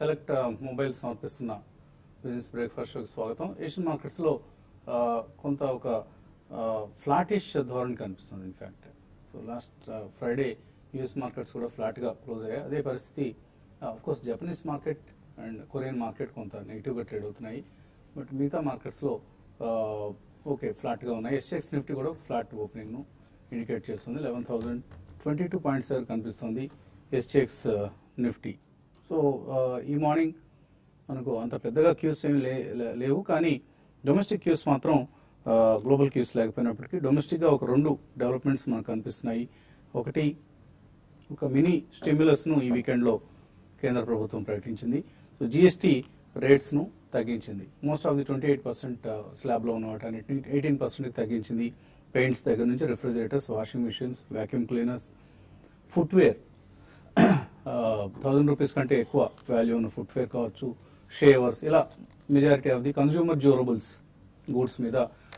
Select mobiles సమర్పిస్తున్న business breakfast షోకి స్వాగతం ఏషియన్ మార్కెట్స్లో ఆ, కొంత ఒక ఫ్లాటిష్ ధోరణి కనిపిస్తుంది in fact so last Friday US markets కూడా ఫ్లాట్గా క్లోజ్ అయ్యాయి అదే పరిస్థితి course Japanese market and Korean market కొంత నెగిటివ్గా ట్రేడ్ అవుతున్నాయి బట్ మిగతా మార్కెట్స్లో ఓకే ఫ్లాట్గా ఉన్నాయి ఎస్ఎక్స్ నిఫ్టీ కూడా ఫ్లాట్ ఓపెనింగ్ను ఇండికేట్ చేస్తుంది eleven thousand twenty two points దగ్గర కనిపిస్తుంది ఎస్ఎక్స్ నిఫ్టీ సో ఈ మార్నింగ్ మనకు అంత పెద్దగా క్యూస్ ఏమి లే- లే- లేవు కానీ డొమెస్టిక్ క్యూస్ మాత్రం గ్లోబల్ క్యూస్ లేకపోయినప్పటికీ డొమెస్టిక్గా ఒక రెండు డెవలప్మెంట్స్ మనకు కనిపిస్తున్నాయి ఒకటి ఒక మినీ స్టిమ్యులస్ను ఈ వీకెండ్లో కేంద్ర ప్రభుత్వం ప్రకటించింది సో జిఎస్టీ రేట్స్ను తగ్గించింది most of the twenty eight percent స్లాబ్లో ఉన్న వాటన్నిటిని ఎయిటీన్ పర్సెంట్కి తగ్గించింది పెయింట్స్ దగ్గర నుంచి refrigerators washing machines vacuum cleaners footwear thousand rupees కంటే ఎక్కువ వాల్యూ ఉన్న ఫుట్వేర్ కావచ్చు షేవర్స్ ఇలా majority of the consumer durables goods మీద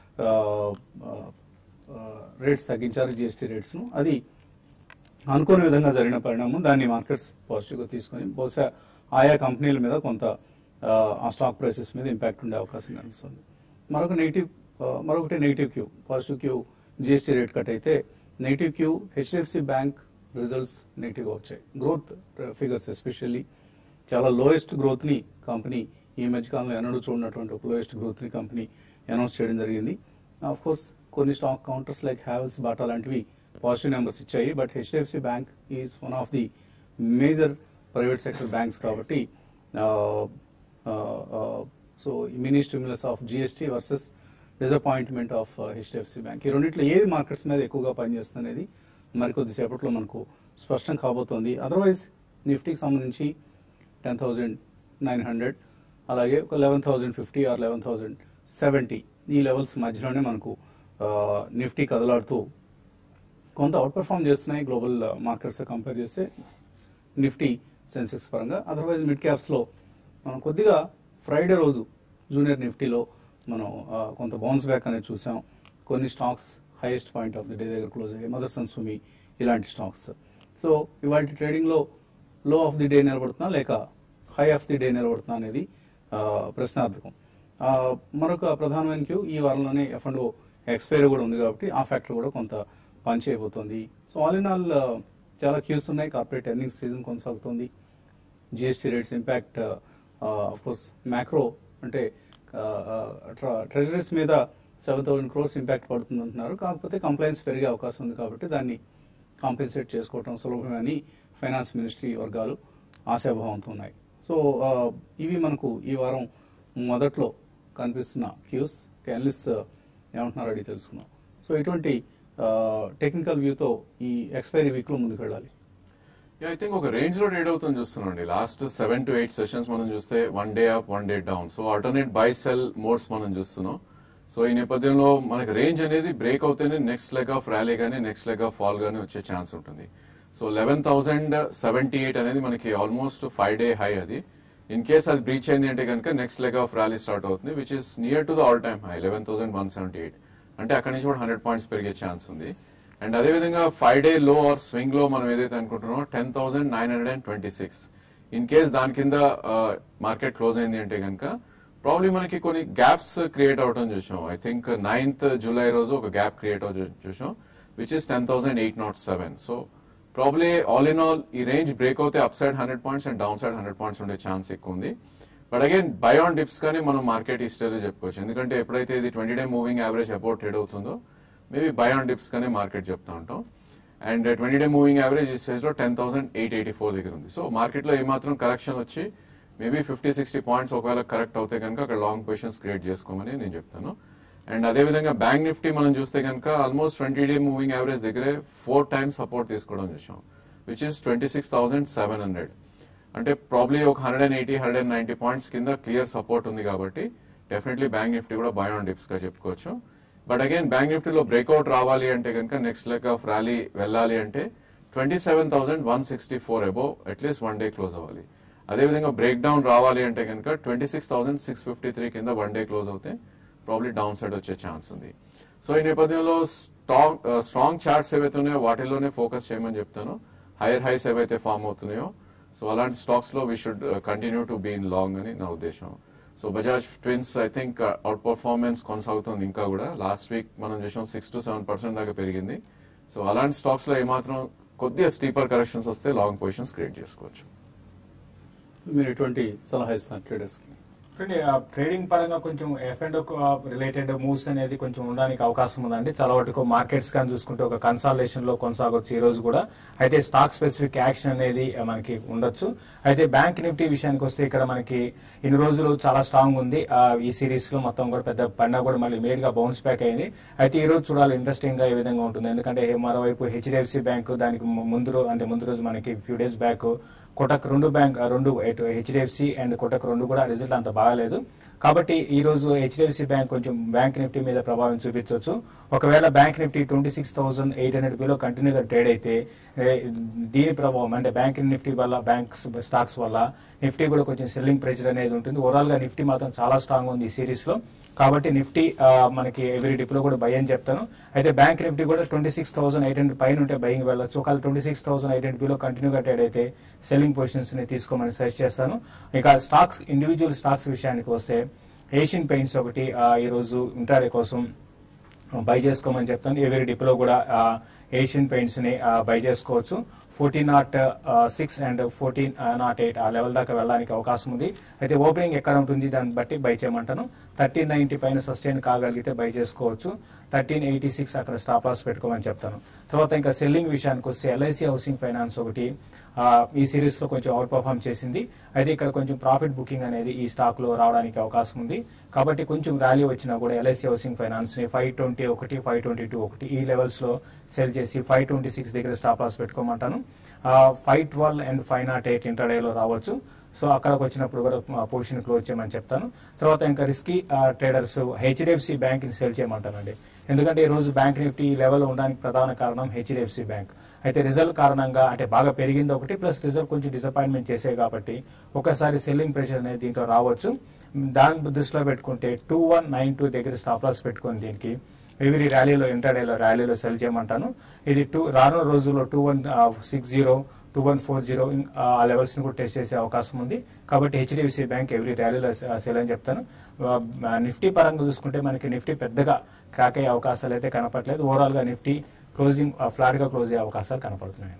రేట్స్ తగ్గించారు జిఎస్టీ రేట్స్ను అది అనుకోని విధంగా జరిగిన పరిణామం దాన్ని మార్కెట్స్ పాజిటివ్గా తీసుకొని బహుశా ఆయా కంపెనీల మీద కొంత ఆ, ఆ స్టాక్ ప్రైసెస్ మీద ఇంపాక్ట్ ఉండే అవకాశం కనిపిస్తుంది మరొక నెగిటివ్ ఆ, మరొకటి negative cue positive cue GST rate cut అయితే negative cue HDFC bank results నెగిటివ్గా వచ్చాయి గ్రోత్ ఫిగర్స్ ఎస్పెషల్లీ చాలా లోయెస్ట్ గ్రోత్ని కంపెనీ ఈ మధ్యకాలంలో ఎన్నడూ చూడనటువంటి ఒక లోయెస్ట్ గ్రోత్ని కంపెనీ అనౌన్స్ చేయడం జరిగింది ఆఫ్ కోర్స్ కొన్ని stock counters like Havells Bata లాంటివి పాజిటివ్ నెంబర్స్ ఇచ్చాయి but HDFC bank is one of the major private sector banks కాబట్టి so mini stimulus of GST versus disappointment of HDFC bank ఈ రెండింటిలో ఏది markets మీద ఎక్కువగా పనిచేస్తుంది అనేది మరికొద్ది సేపట్లో మనకు స్పష్టం కాబోతోంది అదర్వైజ్ నిఫ్టీకి సంబంధించి టెన్ థౌజండ్ నైన్ హండ్రెడ్ అలాగే ఒక eleven thousand fifty or eleven thousand seventy ఈ లెవెల్స్ మధ్యలోనే మనకు ఆ, నిఫ్టీ కదలాడుతూ కొంత అవుట్ పెర్ఫామ్ చేస్తున్నాయి గ్లోబల్ మార్కెట్స్ కంపేర్ చేస్తే నిఫ్టీ సెన్సెక్స్ పరంగా అదర్వైజ్ మిడ్ క్యాప్స్లో మనం కొద్దిగా ఫ్రైడే రోజు జూనియర్ నిఫ్టీలో మనం ఆ, కొంత బౌన్స్ బ్యాక్ అనేది చూసాం కొన్ని stocks highest point of the day దగ్గర క్లోజ్ అయ్యాయి మదర్సన్ సుమి ఇలాంటి స్టాక్స్ సో ఇవాళ ట్రేడింగ్లో లో ఆఫ్ ది డే నిలబడుతున్నా లేక హై ఆఫ్ ది డే నిలబడుతున్నా అనేది ఆ, ప్రశ్నార్థకం ఆ, మరొక ప్రధానమైన క్యూ ఈ వారంలోనే ఎఫ్ అండ్ ఎక్స్పైరీ కూడా ఉంది కాబట్టి ఆ ఫ్యాక్టర్ కూడా కొంత పని చేయబోతోంది సో ఆల్ ఇన్ ఆల్ చాలా క్యూస్ ఉన్నాయి కార్పొరేట్ ఎర్నింగ్స్ సీజన్ కొనసాగుతుంది GST rates impact course macro అంటే ట్రెజరీస్ మీద సెవెన్ థౌసండ్ క్రోర్స్ ఇంపాక్ట్ పడుతుంది అంటున్నారు కాకపోతే కంప్లైన్స్ పెరిగే అవకాశం ఉంది కాబట్టి దాన్ని కాంపెన్సేట్ చేసుకోవడం సులభమని ఫైనాన్స్ మినిస్ట్రీ వర్గాలు ఆశాభావంతో ఉన్నాయి సో ఆ, ఇవి మనకు ఈ వారం మొదట్లో కనిపిస్తున్న క్యూస్ కెనలిస్ట్ ఏమంటున్నారో అడిగి తెలుసుకుందాం సో ఇటువంటి టెక్నికల్ వ్యూతో ఈ ఎక్స్పైరీ వీక్లో ముందుకు వెళ్ళాలి ఐ థింక్ ఒక రేంజ్ లో ట్రేడ్ అవుతుంది చూస్తున్నాండి last seven to eight sessions మనం చూస్తే one day up one day down so alternate buy sell modes మనం చూస్తున్నాం సో ఈ నేపథ్యంలో మనకి రేంజ్ అనేది బ్రేక్ అవుతేనే నెక్స్ట్ లెగ్ ఆఫ్ ర్యాలీ గానీ నెక్స్ట్ లెగ్ ఆఫ్ ఫాల్ గానీ వచ్చే ఛాన్స్ ఉంటుంది so eleven thousand seventy eight అనేది మనకి ఆల్మోస్ట్ ఫైవ్ డే హై అది ఇన్ కేస్ అది బ్రీచ్ అయింది అంటే కనుక next leg of rally start అవుతుంది which is near to the all time high eleven thousand one seventy eight అంటే అక్కడి నుంచి కూడా హండ్రెడ్ పాయింట్స్ పెరిగే ఛాన్స్ ఉంది అండ్ అదేవిధంగా ఫైవ్ డే లో ఆర్ స్వింగ్ లో మనం ఏదైతే అనుకుంటున్నామో ten thousand nine hundred and twenty six in case దాని కింద మార్కెట్ క్లోజ్ అయింది అంటే కనుక ప్రాబ్లీ మనకి కొన్ని గ్యాప్స్ క్రియేట్ అవడం చూసాం ఐ థింక్ నైన్త్ జూలై రోజు ఒక గ్యాప్ క్రియేట్ అవ్వడం చూసాం which is ten thousand eight nought seven so probably all in all ఈ రేంజ్ బ్రేక్ అవుతే up side hundred points and down side hundred points ఉండే chance ఎక్కువ ఉంది but again buy on dips కానీ మనం market history చెప్పుకోవచ్చు ఎందుకంటే ఎప్పుడైతే ఇది twenty day moving average about trade అవుతుందో మేబీ బై ఆన్ డిప్స్ కానీ మార్కెట్ చెప్తా ఉంటాం and twenty day moving average ఈ స్టేజ్ లో ten thousand eight eighty four దగ్గర ఉంది సో మార్కెట్ లో ఏమాత్రం కరెక్షన్ వచ్చి మేబీ ఫిఫ్టీ సిక్స్టీ పాయింట్స్ ఒకవేళ కరెక్ట్ అవుతే కనుక అక్కడ లాంగ్ పొజిషన్స్ క్రియేట్ చేసుకోమని నేను చెప్తాను అండ్ అదే విధంగా బ్యాంక్ నిఫ్టీ మనం చూస్తే కనుక almost twenty day moving average దగ్గరే ఫోర్ టైమ్స్ సపోర్ట్ తీసుకోవడం చూసాం which is twenty six thousand seven hundred అంటే ప్రాబ్లీ ఒక hundred and eighty hundred and ninety points కింద క్లియర్ సపోర్ట్ ఉంది కాబట్టి డెఫినెట్లీ బ్యాంక్ నిఫ్టీ కూడా బై ఆన్ డిప్స్ గా చెప్పుకోవచ్చు బట్ అగైన్ బ్యాంక్ నిఫ్టీలో బ్రేక్అవుట్ రావాలి అంటే కనుక నెక్స్ట్ లెగ్ ఆఫ్ ర్యాలీ వెళ్ళాలి అంటే twenty seven thousand one sixty four above at least one day close అవ్వాలి అదేవిధంగా బ్రేక్ డౌన్ రావాలి అంటే కనుక twenty six thousand six fifty three కింద వన్ డే క్లోజ్ అవుతే ప్రాబ్లీ డౌన్ సైడ్ వచ్చే ఛాన్స్ ఉంది సో ఈ నేపథ్యంలో స్ట్రాంగ్ స్ట్రాంగ్ చార్ట్స్ ఏవైతే ఉన్నాయో వాటిలోనే ఫోకస్ చేయమని చెప్తాను హైయర్ హైస్ ఏవైతే ఫామ్ అవుతున్నాయో సో అలాంటి స్టాక్స్ లో we should continue to be in long అని నా ఉద్దేశం so Bajaj twins I think out performance కొనసాగుతుంది ఇంకా కూడా లాస్ట్ వీక్ మనం చూసాం సిక్స్ టు సెవెన్ పర్సెంట్ దాకా పెరిగింది సో అలాంటి స్టాక్స్ లో ఏమాత్రం కొద్దిగా స్టీపర్ కరెక్షన్స్ వస్తే లాంగ్ పొజిషన్స్ క్రియేట్ చేసుకోవచ్చు మీరు ఎటువంటి సలహా ఇస్తున్నారు ట్రేడర్స్ కి చూడండి, ఆ ట్రేడింగ్ పరంగా కొంచెం ఎఫ్ అండ్ రిలేటెడ్ మూవ్స్ అనేది కొంచెం ఉండడానికి అవకాశం ఉందండి చాలా వరకు మార్కెట్స్ కానీ చూసుకుంటే ఒక కన్సాలేషన్ లో కొనసాగొచ్చు ఈ రోజు కూడా అయితే స్టాక్ స్పెసిఫిక్ యాక్షన్ అనేది ఆ, మనకి ఉండొచ్చు అయితే బ్యాంక్ నిఫ్టీ విషయానికి వస్తే ఇక్కడ మనకి ఇన్ని రోజులు చాలా స్ట్రాంగ్ ఉంది ఆ, ఈ సిరీస్ లో మొత్తం కూడా పెద్ద పండుగ కూడా మళ్ళీ ఇమీడియట్ గా బౌన్స్ బ్యాక్ అయింది అయితే ఈ రోజు చూడాలి ఇంట్రెస్టింగ్ గా ఏ విధంగా ఉంటుంది ఎందుకంటే మరోవైపు హెచ్డిఎఫ్సి బ్యాంక్ దానికి ముందు రో- అంటే ముందు రోజు మనకి ఫ్యూ డేస్ బ్యాక్ కోటక్ రెండు బ్యాంక్ రెండు హెచ్డిఎఫ్సి అండ్ కోటక్ రెండు కూడా రిజల్ట్ అంత బాగాలేదు కాబట్టి ఈ రోజు హెచ్డిఎఫ్సి బ్యాంక్ కొంచెం బ్యాంక్ నిఫ్టీ మీద ప్రభావం చూపించవచ్చు ఒకవేళ bank Nifty twenty six thousand eight hundred below కంటిన్యూగా ట్రేడ్ అయితే ఏ, దీని ప్రభావం అంటే బ్యాంక్ నిఫ్టీ వల్ల బ్యాంక్ స్టాక్స్ వల్ల నిఫ్టీ కూడా కొంచెం సెల్లింగ్ ప్రెషర్ అనేది ఉంటుంది ఓవరాల్ గా నిఫ్టీ మాత్రం చాలా స్ట్రాంగ్ ఉంది ఈ సిరీస్ లో కాబట్టి నిఫ్టీ ఆ, మనకి ఎవరీ డిప్ లో కూడా బై అని చెప్తాను అయితే బ్యాంక్ నిఫ్టీ కూడా twenty six thousand eight hundred పైన ఉంటే బయింగ్ వెళ్ళొచ్చు ఒకవేళ twenty six thousand eight hundred below కంటిన్యూగా ట్రేడ్ అయితే సెల్లింగ్ పొజిషన్స్ ని తీసుకోమని సజెస్ట్ చేస్తాను ఇక స్టాక్స్ ఇండివిజువల్ స్టాక్స్ విషయానికి వస్తే ఏషియన్ పెయింట్స్ ఒకటి ఆ, ఈ రోజు ఇంట్రాడే కోసం బై చేసుకోమని చెప్తాను ఎవరి డిప్లో కూడా ఏషియన్ పెయింట్స్ ని బై చేసుకోవచ్చు fourteen nought six and fourteen nought eight ఆ లెవెల్ దాకా వెళ్ళడానికి అవకాశం ఉంది అయితే ఓపెనింగ్ ఎక్కడ ఉంటుంది దాన్ని బట్టి బై చేయమంటాను థర్టీన్ నైన్టీ పైన సస్టైన్ కాగలిగితే బై చేసుకోవచ్చు థర్టీన్ ఎయిటీ సిక్స్ అక్కడ స్టాప్ లాస్ పెట్టుకోమని చెప్తాను తర్వాత ఇంకా సెల్లింగ్ విషయానికి వస్తే ఎల్ఐసి హౌసింగ్ ఫైనాన్స్ ఒకటి ఆ, ఈ సిరీస్ లో కొంచెం అవుట్ పర్ఫామ్ చేసింది అయితే ఇక్కడ కొంచెం ప్రాఫిట్ బుకింగ్ అనేది ఈ స్టాక్ లో రావడానికి అవకాశం ఉంది కాబట్టి కొంచెం ర్యాలీ వచ్చినా కూడా ఎల్ఐసి హౌసింగ్ ఫైనాన్స్ ని ఫైవ్ ట్వంటీ ఒకటి ఫైవ్ ట్వంటీ టూ ఒకటి ఈ లెవెల్స్ లో సెల్ చేసి ఫైవ్ ట్వంటీ సిక్స్ దగ్గర స్టాప్ లాస్ పెట్టుకోమంటాను five twelve and five nought eight intraday లో రావచ్చు సో అక్కడికి వచ్చినప్పుడు కూడా పొజిషన్ క్లోజ్ చేయమని చెప్తాను తర్వాత ఇంకా రిస్కీ ట్రేడర్స్ హెచ్డిఎఫ్సి బ్యాంక్ ని సెల్ చేయమంటానండి ఎందుకంటే ఈ రోజు బ్యాంక్ నిఫ్టీ ఈ లెవెల్ ఉండడానికి ప్రధాన కారణం హెచ్డిఎఫ్సి బ్యాంక్ అయితే రిజల్ట్ కారణంగా అంటే బాగా పెరిగింది ఒకటి ప్లస్ రిజల్ట్ కొంచెం డిసప్పాయింట్మెంట్ చేసే కాబట్టి ఒకసారి సెల్లింగ్ ప్రెషర్ అనేది దీంట్లో రావచ్చు దాని దృష్టిలో పెట్టుకుంటే టూ వన్ నైన్ టూ దగ్గర స్టాప్ లాస్ పెట్టుకొని దీనికి ఎవరి ర్యాలీలో ఇంటర్డేలో ర్యాలీలో సెల్ చేయమంటాను ఇది టూ రానున్న రోజుల్లో two one six zero two one four zero ఆ లెవెల్స్ ని కూడా టెస్ట్ చేసే అవకాశం ఉంది కాబట్టి హెచ్డిఎఫ్సి బ్యాంక్ ఎవ్రీ ర్యాలీలో సెల్ అని చెప్తాను ఆ, నిఫ్టీ పరంగా చూసుకుంటే మనకి నిఫ్టీ పెద్దగా క్రాక్ అయ్యే అవకాశాలు అయితే కనపట్లేదు ఓవరాల్ గా నిఫ్టీ క్లోజింగ్ ఫ్లాట్ గా క్లోజ్ అయ్యే అవకాశాలు కనపడుతున్నాయి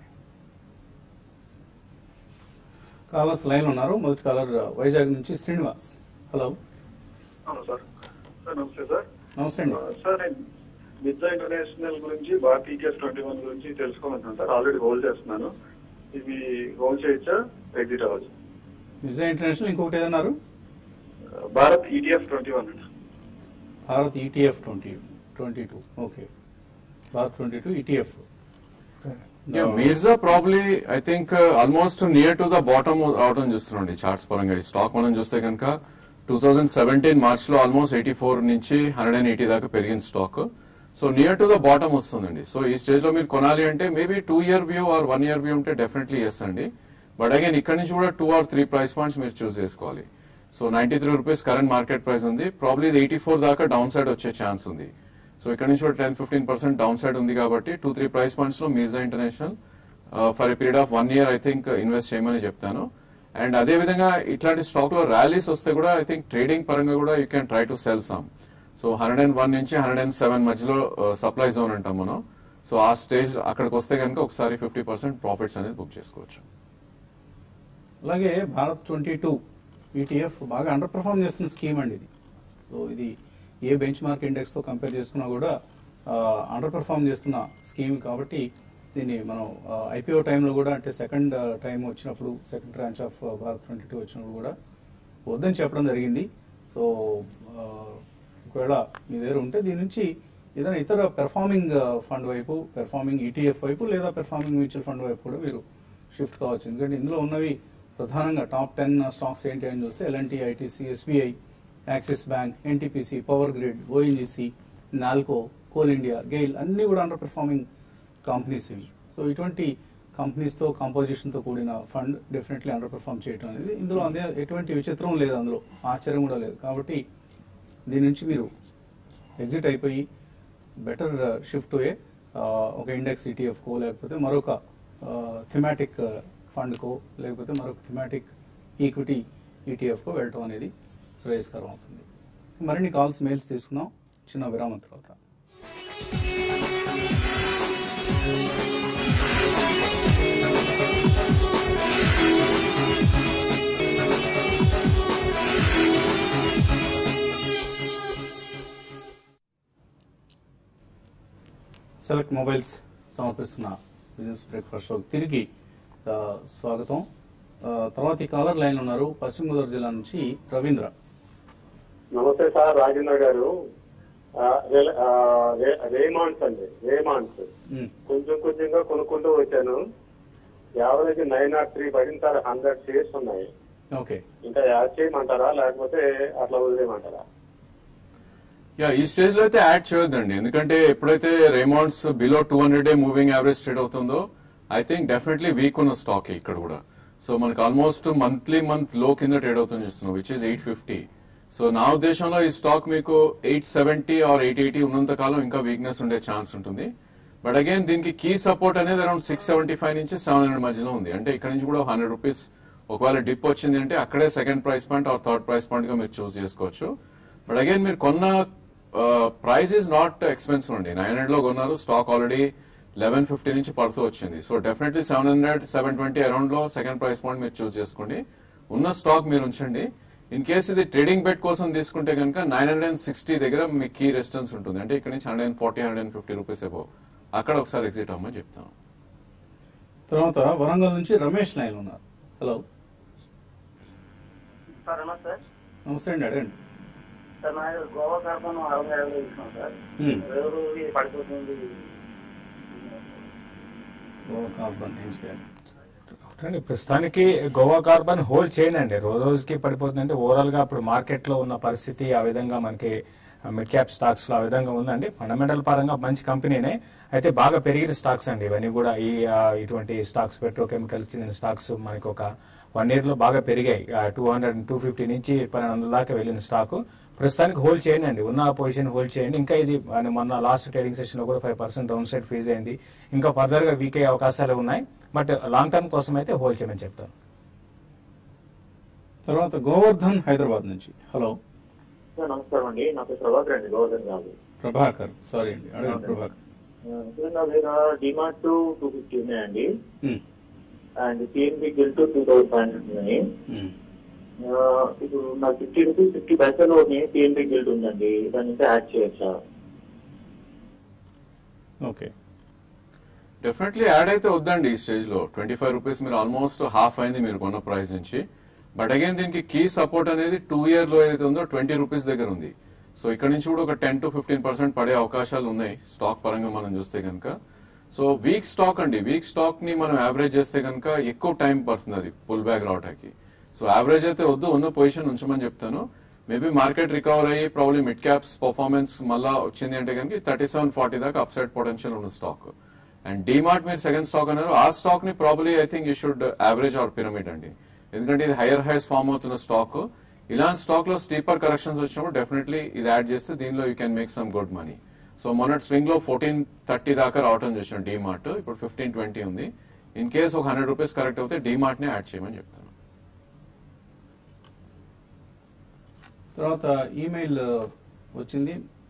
కాలర్స్ లైన్ ఉన్నారు మొదటి కాలర్ వైజాగ్ నుంచి శ్రీనివాస్ హలో అవును సార్ సార్ నమస్తే సార్ నమస్తే అండి సార్ నేను మిర్జా ఇంటర్నేషనల్ గురించి భారత్ ఈకేఎస్ ట్వంటీ వన్ గురించి తెలుసుకోవాలనుకుంటున్నాను సార్ ఆల్రెడీ హోల్డ్ చేస్తున్నాను ఇవి హోల్డ్ చేయొచ్చా ఎగ్జిట్ అవ్వచ్చు విజయ్ ఇంటర్నేషనల్ ఇంకొకటి ఏదన్నారు Bharat ETF twenty one Bharat ETF twenty twenty two okay Bharat twenty two ETF Yeah, Mirza probably I think almost near to the bottom రావడం చూస్తున్నాండి చార్ట్స్ పరంగా ఈ స్టాక్ మనం చూస్తే కనుక టూ థౌజండ్ సెవెంటీన్ మార్చ్ లో ఆల్మోస్ట్ ఎయిటీ ఫోర్ నుంచి హండ్రెడ్ అండ్ ఎయిటీ దాకా పెరిగిన stock so near to the bottom వస్తుందండి సో ఈ స్టేజ్ లో మీరు కొనాలి అంటే maybe two year view are one year view ఉంటే డెఫినెట్లీ ఎస్ అండి బట్ అగైన్ ఇక్కడ నుంచి కూడా two or three price points మీరు చూస్ చేసుకోవాలి so ninety three rupees current market price ఉంది ప్రాబ్లీ ఇది ఎయిటీ ఫోర్ దాకా డౌన్ సైడ్ వచ్చే ఛాన్స్ ఉంది సో ఇక్కడ నుంచి కూడా ten fifteen percent down side ఉంది కాబట్టి టూ త్రీ ప్రైస్ పాయింట్స్ లో Mirza international for a period of one year I think invest చేయమని చెప్తాను అండ్ అదే విధంగా ఇట్లాంటి స్టాక్ లో ర్యాలీస్ వస్తే కూడా ఐ థింక్ ట్రేడింగ్ పరంగా కూడా you can try to sell some so hundred and one నుంచి హండ్రెడ్ అండ్ సెవెన్ మధ్యలో సప్లై జోన్ అంటాం మనం సో ఆ స్టేజ్ అక్కడికి వస్తే కనుక ఒకసారి ఫిఫ్టీ పర్సెంట్ ప్రాఫిట్స్ అనేది బుక్ చేసుకోవచ్చు అలాగే భారత్ ట్వంటీ టూ ఈటీఎఫ్ బాగా అండర్ పర్ఫామ్ చేస్తున్న స్కీమ్ అండి ఇది సో ఇది ఏ బెంచ్ మార్క్ ఇండెక్స్ తో కంపేర్ చేసుకున్నా కూడా అండర్ పర్ఫామ్ చేస్తున్న స్కీమ్ కాబట్టి దీన్ని మనం ఐపీఓ టైంలో కూడా అంటే సెకండ్ టైం వచ్చినప్పుడు second branch of Bharat twenty two వచ్చినప్పుడు కూడా వద్దని చెప్పడం జరిగింది సో ఆ, ఒకవేళ మీ దగ్గర ఉంటే దీని నుంచి ఏదైనా ఇతర పెర్ఫార్మింగ్ ఫండ్ వైపు పెర్ఫార్మింగ్ ఈటీఎఫ్ వైపు లేదా పెర్ఫార్మింగ్ మ్యూచువల్ ఫండ్ వైపు కూడా మీరు షిఫ్ట్ కావచ్చు ఎందుకంటే ఇందులో ఉన్నవి ప్రధానంగా టాప్ టెన్ స్టాక్స్ ఏంటి అని చూస్తే L&T ITC SBI Axis Bank NTPC Power Grid ONGC NALCO Coal India GAIL అన్ని కూడా అండర్ పెర్ఫార్మింగ్ కంపెనీస్ ఇవి సో ఇటువంటి కంపెనీస్ తో కాంపోజిషన్ తో కూడిన ఫండ్ డెఫినెట్లీ అండర్ పెర్ఫార్మ్ చేయడం అనేది ఇందులో అందే ఎటువంటి విచిత్రం లేదు అందులో ఆశ్చర్యం కూడా లేదు కాబట్టి దీని నుంచి మీరు ఎగ్జిట్ అయిపోయి బెటర్ షిఫ్ట్ అయ్యే ఒక ఇండెక్స్ ఈటీఎఫ్ కో లేకపోతే మరొక థిమాటిక్ ఫండ్కో లేకపోతే మరొక థిమాటిక్ ఈక్విటీ ఈటీఎఫ్కో వెళ్ళటం అనేది శ్రేయస్కరం అవుతుంది మరిన్ని కాల్స్ మెయిల్స్ తీసుకుందాం చిన్న విరామం తర్వాత సెలెక్ట్ మొబైల్స్ సమర్పిస్తున్న బిజినెస్ బ్రేక్ఫాస్ట్ షోకి తిరిగి ఆ, స్వాగతం ఆ, తర్వాత ఈ కాలర్ లైన్ ఉన్నారు పశ్చిమ గోదావరి జిల్లా నుంచి రవీంద్ర నమస్తే సార్ రాజేంద్ర గారు ఆ, రే- ఆ, రే- రేమాన్స్ అండి రేమాన్స్ ఉమ్, కొంచెం కొంచెంగా కొనుక్కుంటూ వచ్చాను యావరేజ్ నైన్ నాట్ త్రీ పడిన సార్ హండ్రెడ్ షేర్స్ ఉన్నాయి ఓకే ఇంకా యాడ్ చేయమంటారా లేకపోతే అట్లా వదిలేయమంటారా యా ఈ స్టేజ్ లో అయితే యాడ్ చేయొద్దండి ఎందుకంటే ఎప్పుడైతే Raymonds below two hundred moving average trade అవుతుందో ఐ థింక్ డెఫినెట్లీ వీక్ ఉన్న స్టాక్ ఇక్కడ కూడా సో మనకు ఆల్మోస్ట్ మంత్లీ మంత్ లో కింద ట్రేడ్ అవుతుంది చూస్తున్నాం which is eight fifty so నా ఉద్దేశంలో ఈ స్టాక్ మీకు eight seventy or eight eighty ఉన్నంత కాలం ఇంకా వీక్నెస్ ఉండే ఛాన్స్ ఉంటుంది బట్ అగైన్ దీనికి కీ సపోర్ట్ అనేది అరౌండ్ సిక్స్ సెవెంటీ ఫైవ్ నుంచి సెవెన్ హండ్రెడ్ మధ్యలో ఉంది అంటే ఇక్కడ నుంచి కూడా హండ్రెడ్ రూపీస్ ఒకవేళ డిప్ వచ్చింది అంటే అక్కడే second price point or third price point గా మీరు చూస్ చేసుకోవచ్చు బట్ అగైన్ మీరు కొన్న ప్రైస్ ఇస్ నాట్ ఎక్స్పెన్సివ్ అండి నైన్ హండ్రెడ్ లో కొన్నారు స్టాక్ ఆల్రెడీ లెవెన్ ఫిఫ్టీ నుంచి పడుతూ వచ్చింది so definitely seven hundred seven twenty around లో సెకండ్ ప్రైస్ పాయింట్ మీరు చూస్ చేసుకోండి ఉన్న స్టాక్ మీరు ఉంచండి ఇన్ కేసు ఇది ట్రేడింగ్ బెట్ కోసం తీసుకుంటే కనుక నైన్ హండ్రెడ్ అండ్ సిక్స్టీ దగ్గర మీ కీ రెసిస్టెన్స్ ఉంటుంది అంటే ఇక్కడ నుంచి hundred and forty hundred and fifty rupees above అక్కడ ఒకసారి ఎగ్జిట్ అవ్వమని చెప్తాను తర్వాత వరంగల్ నుంచి రమేష్ లైన్ ఉన్నారు హలో సార్ నమస్తే నమస్తే అండి అడగండి సార్ నా గోవా కార్బన్ అరవై యాభై ఇస్తున్నాం సార్ Hmm. ఎవరు ఇది పడిపోతుంది ఓ కార్బన్ ఏం చేయాలి ఒకటండి ప్రస్తుతానికి గోవా కార్బన్ హోల్డ్ చేయండి అండి రోజు రోజుకి పడిపోతుందంటే ఓవరాల్ గా ఇప్పుడు మార్కెట్ లో ఉన్న పరిస్థితి ఆ విధంగా మనకి మిడ్ క్యాప్ స్టాక్స్ లో ఆ విధంగా ఉందండి ఫండమెంటల్ పరంగా మంచి కంపెనీనే అయితే బాగా పెరిగిన స్టాక్స్ అండి ఇవన్నీ కూడా ఈ ఆ, ఇటువంటి స్టాక్స్ పెట్రోకెమికల్స్ చెందిన స్టాక్స్ మనకి ఒక వన్ ఇయర్ లో బాగా పెరిగాయి టూ హండ్రెడ్ టూ ఫిఫ్టీ నుంచి పన్నెండు వందల దాకా వెళ్ళిన స్టాక్ ప్రస్తుతానికి హోల్డ్ చేయండి అండి ఉన్న పొజిషన్ హోల్డ్ చేయండి ఇంకా ఇది మన- మొన్న లాస్ట్ ట్రేడింగ్ సెషన్ లో కూడా five percent down side freeze అయింది ఇంకా ఫర్దర్ గా వీక్ అయ్యే అవకాశాలు ఉన్నాయి బట్ లాంగ్ టర్మ్ కోసం అయితే హోల్డ్ చేయమని చెప్తాను తర్వాత గోవర్ధన్ హైదరాబాద్ నుంచి హలో సార్ నమస్కారం అండి నా పేరు ప్రభాకర్ అండి గోవర్ధన్ గారు ప్రభాకర్ సారీ అండి అడగండి ప్రభాకర్ సార్ నా దగ్గర డిమార్ట్ టూ టూ ఫిఫ్టీ ఉన్నాయండి ఉమ్, అండ్ సిఎన్బి గిల్ two two thousand five hundred ఉన్నాయి ఉమ్. ఆ, ఇప్పుడు నాకు ఫిఫ్టీ రూపీస్ ఫిఫ్టీ పైసలు సిఎన్బి గిల్డ్ ఉందండి దాని నుంచి యాడ్ చేయొచ్చా ఓకే డెఫినెట్లీ యాడ్ అయితే వద్దండి ఈ స్టేజ్ లో ట్వంటీ ఫైవ్ రూపీస్ మీరు ఆల్మోస్ట్ హాఫ్ అయింది మీరు కొన్న ప్రైస్ నుంచి బట్ అగైన్ దీనికి కీ సపోర్ట్ అనేది టూ ఇయర్ లో ఏదైతే ఉందో ట్వంటీ రూపీస్ దగ్గర ఉంది సో ఇక్కడ నుంచి కూడా ఒక టెన్ టు ఫిఫ్టీన్ పర్సెంట్ పడే అవకాశాలు ఉన్నాయి స్టాక్ పరంగా మనం చూస్తే కనుక సో వీక్ స్టాక్ అండి వీక్ స్టాక్ ని మనం యావరేజ్ చేస్తే కనుక ఎక్కువ టైం పడుతుంది అది పుల్ బ్యాక్ రావడానికి సో యావరేజ్ అయితే వద్దు ఉన్న పొజిషన్ ఉంచమని చెప్తాను మేబీ మార్కెట్ రికవర్ అయ్యి ప్రాబ్లీ మిడ్ క్యాప్స్ పర్ఫార్మెన్స్ మళ్ళా వచ్చింది అంటే కనుక థర్టీ సెవెన్ ఫార్టీ దాకా అప్సైడ్ పొటెన్షియల్ ఉన్న స్టాక్ అండ్ డిమార్ట్ మీరు సెకండ్ స్టాక్ అన్నారు ఆ స్టాక్ ని probably I think you should average or pyramid అండి ఎందుకంటే ఇది హైయర్ హైస్ ఫామ్ అవుతున్న స్టాక్ ఇలాంటి స్టాక్ లో స్టీపర్ కరెక్షన్స్ వచ్చినప్పుడు డెఫినెట్లీ ఇది యాడ్ చేస్తే దీనిలో you can make some good money so మొన్నటి స్వింగ్ లో ఫోర్టీన్ థర్టీ దాకా రావటం చూసిన డిమార్ట్ ఇప్పుడు ఫిఫ్టీన్ ట్వంటీ ఉంది ఇన్ కేస్ ఒక హండ్రెడ్ రూపీస్ కరెక్ట్ అవుతే డిమార్ట్ ని యాడ్ చేయమని చెప్తాను తర్వాత ఈమెయిల్ వచ్చింది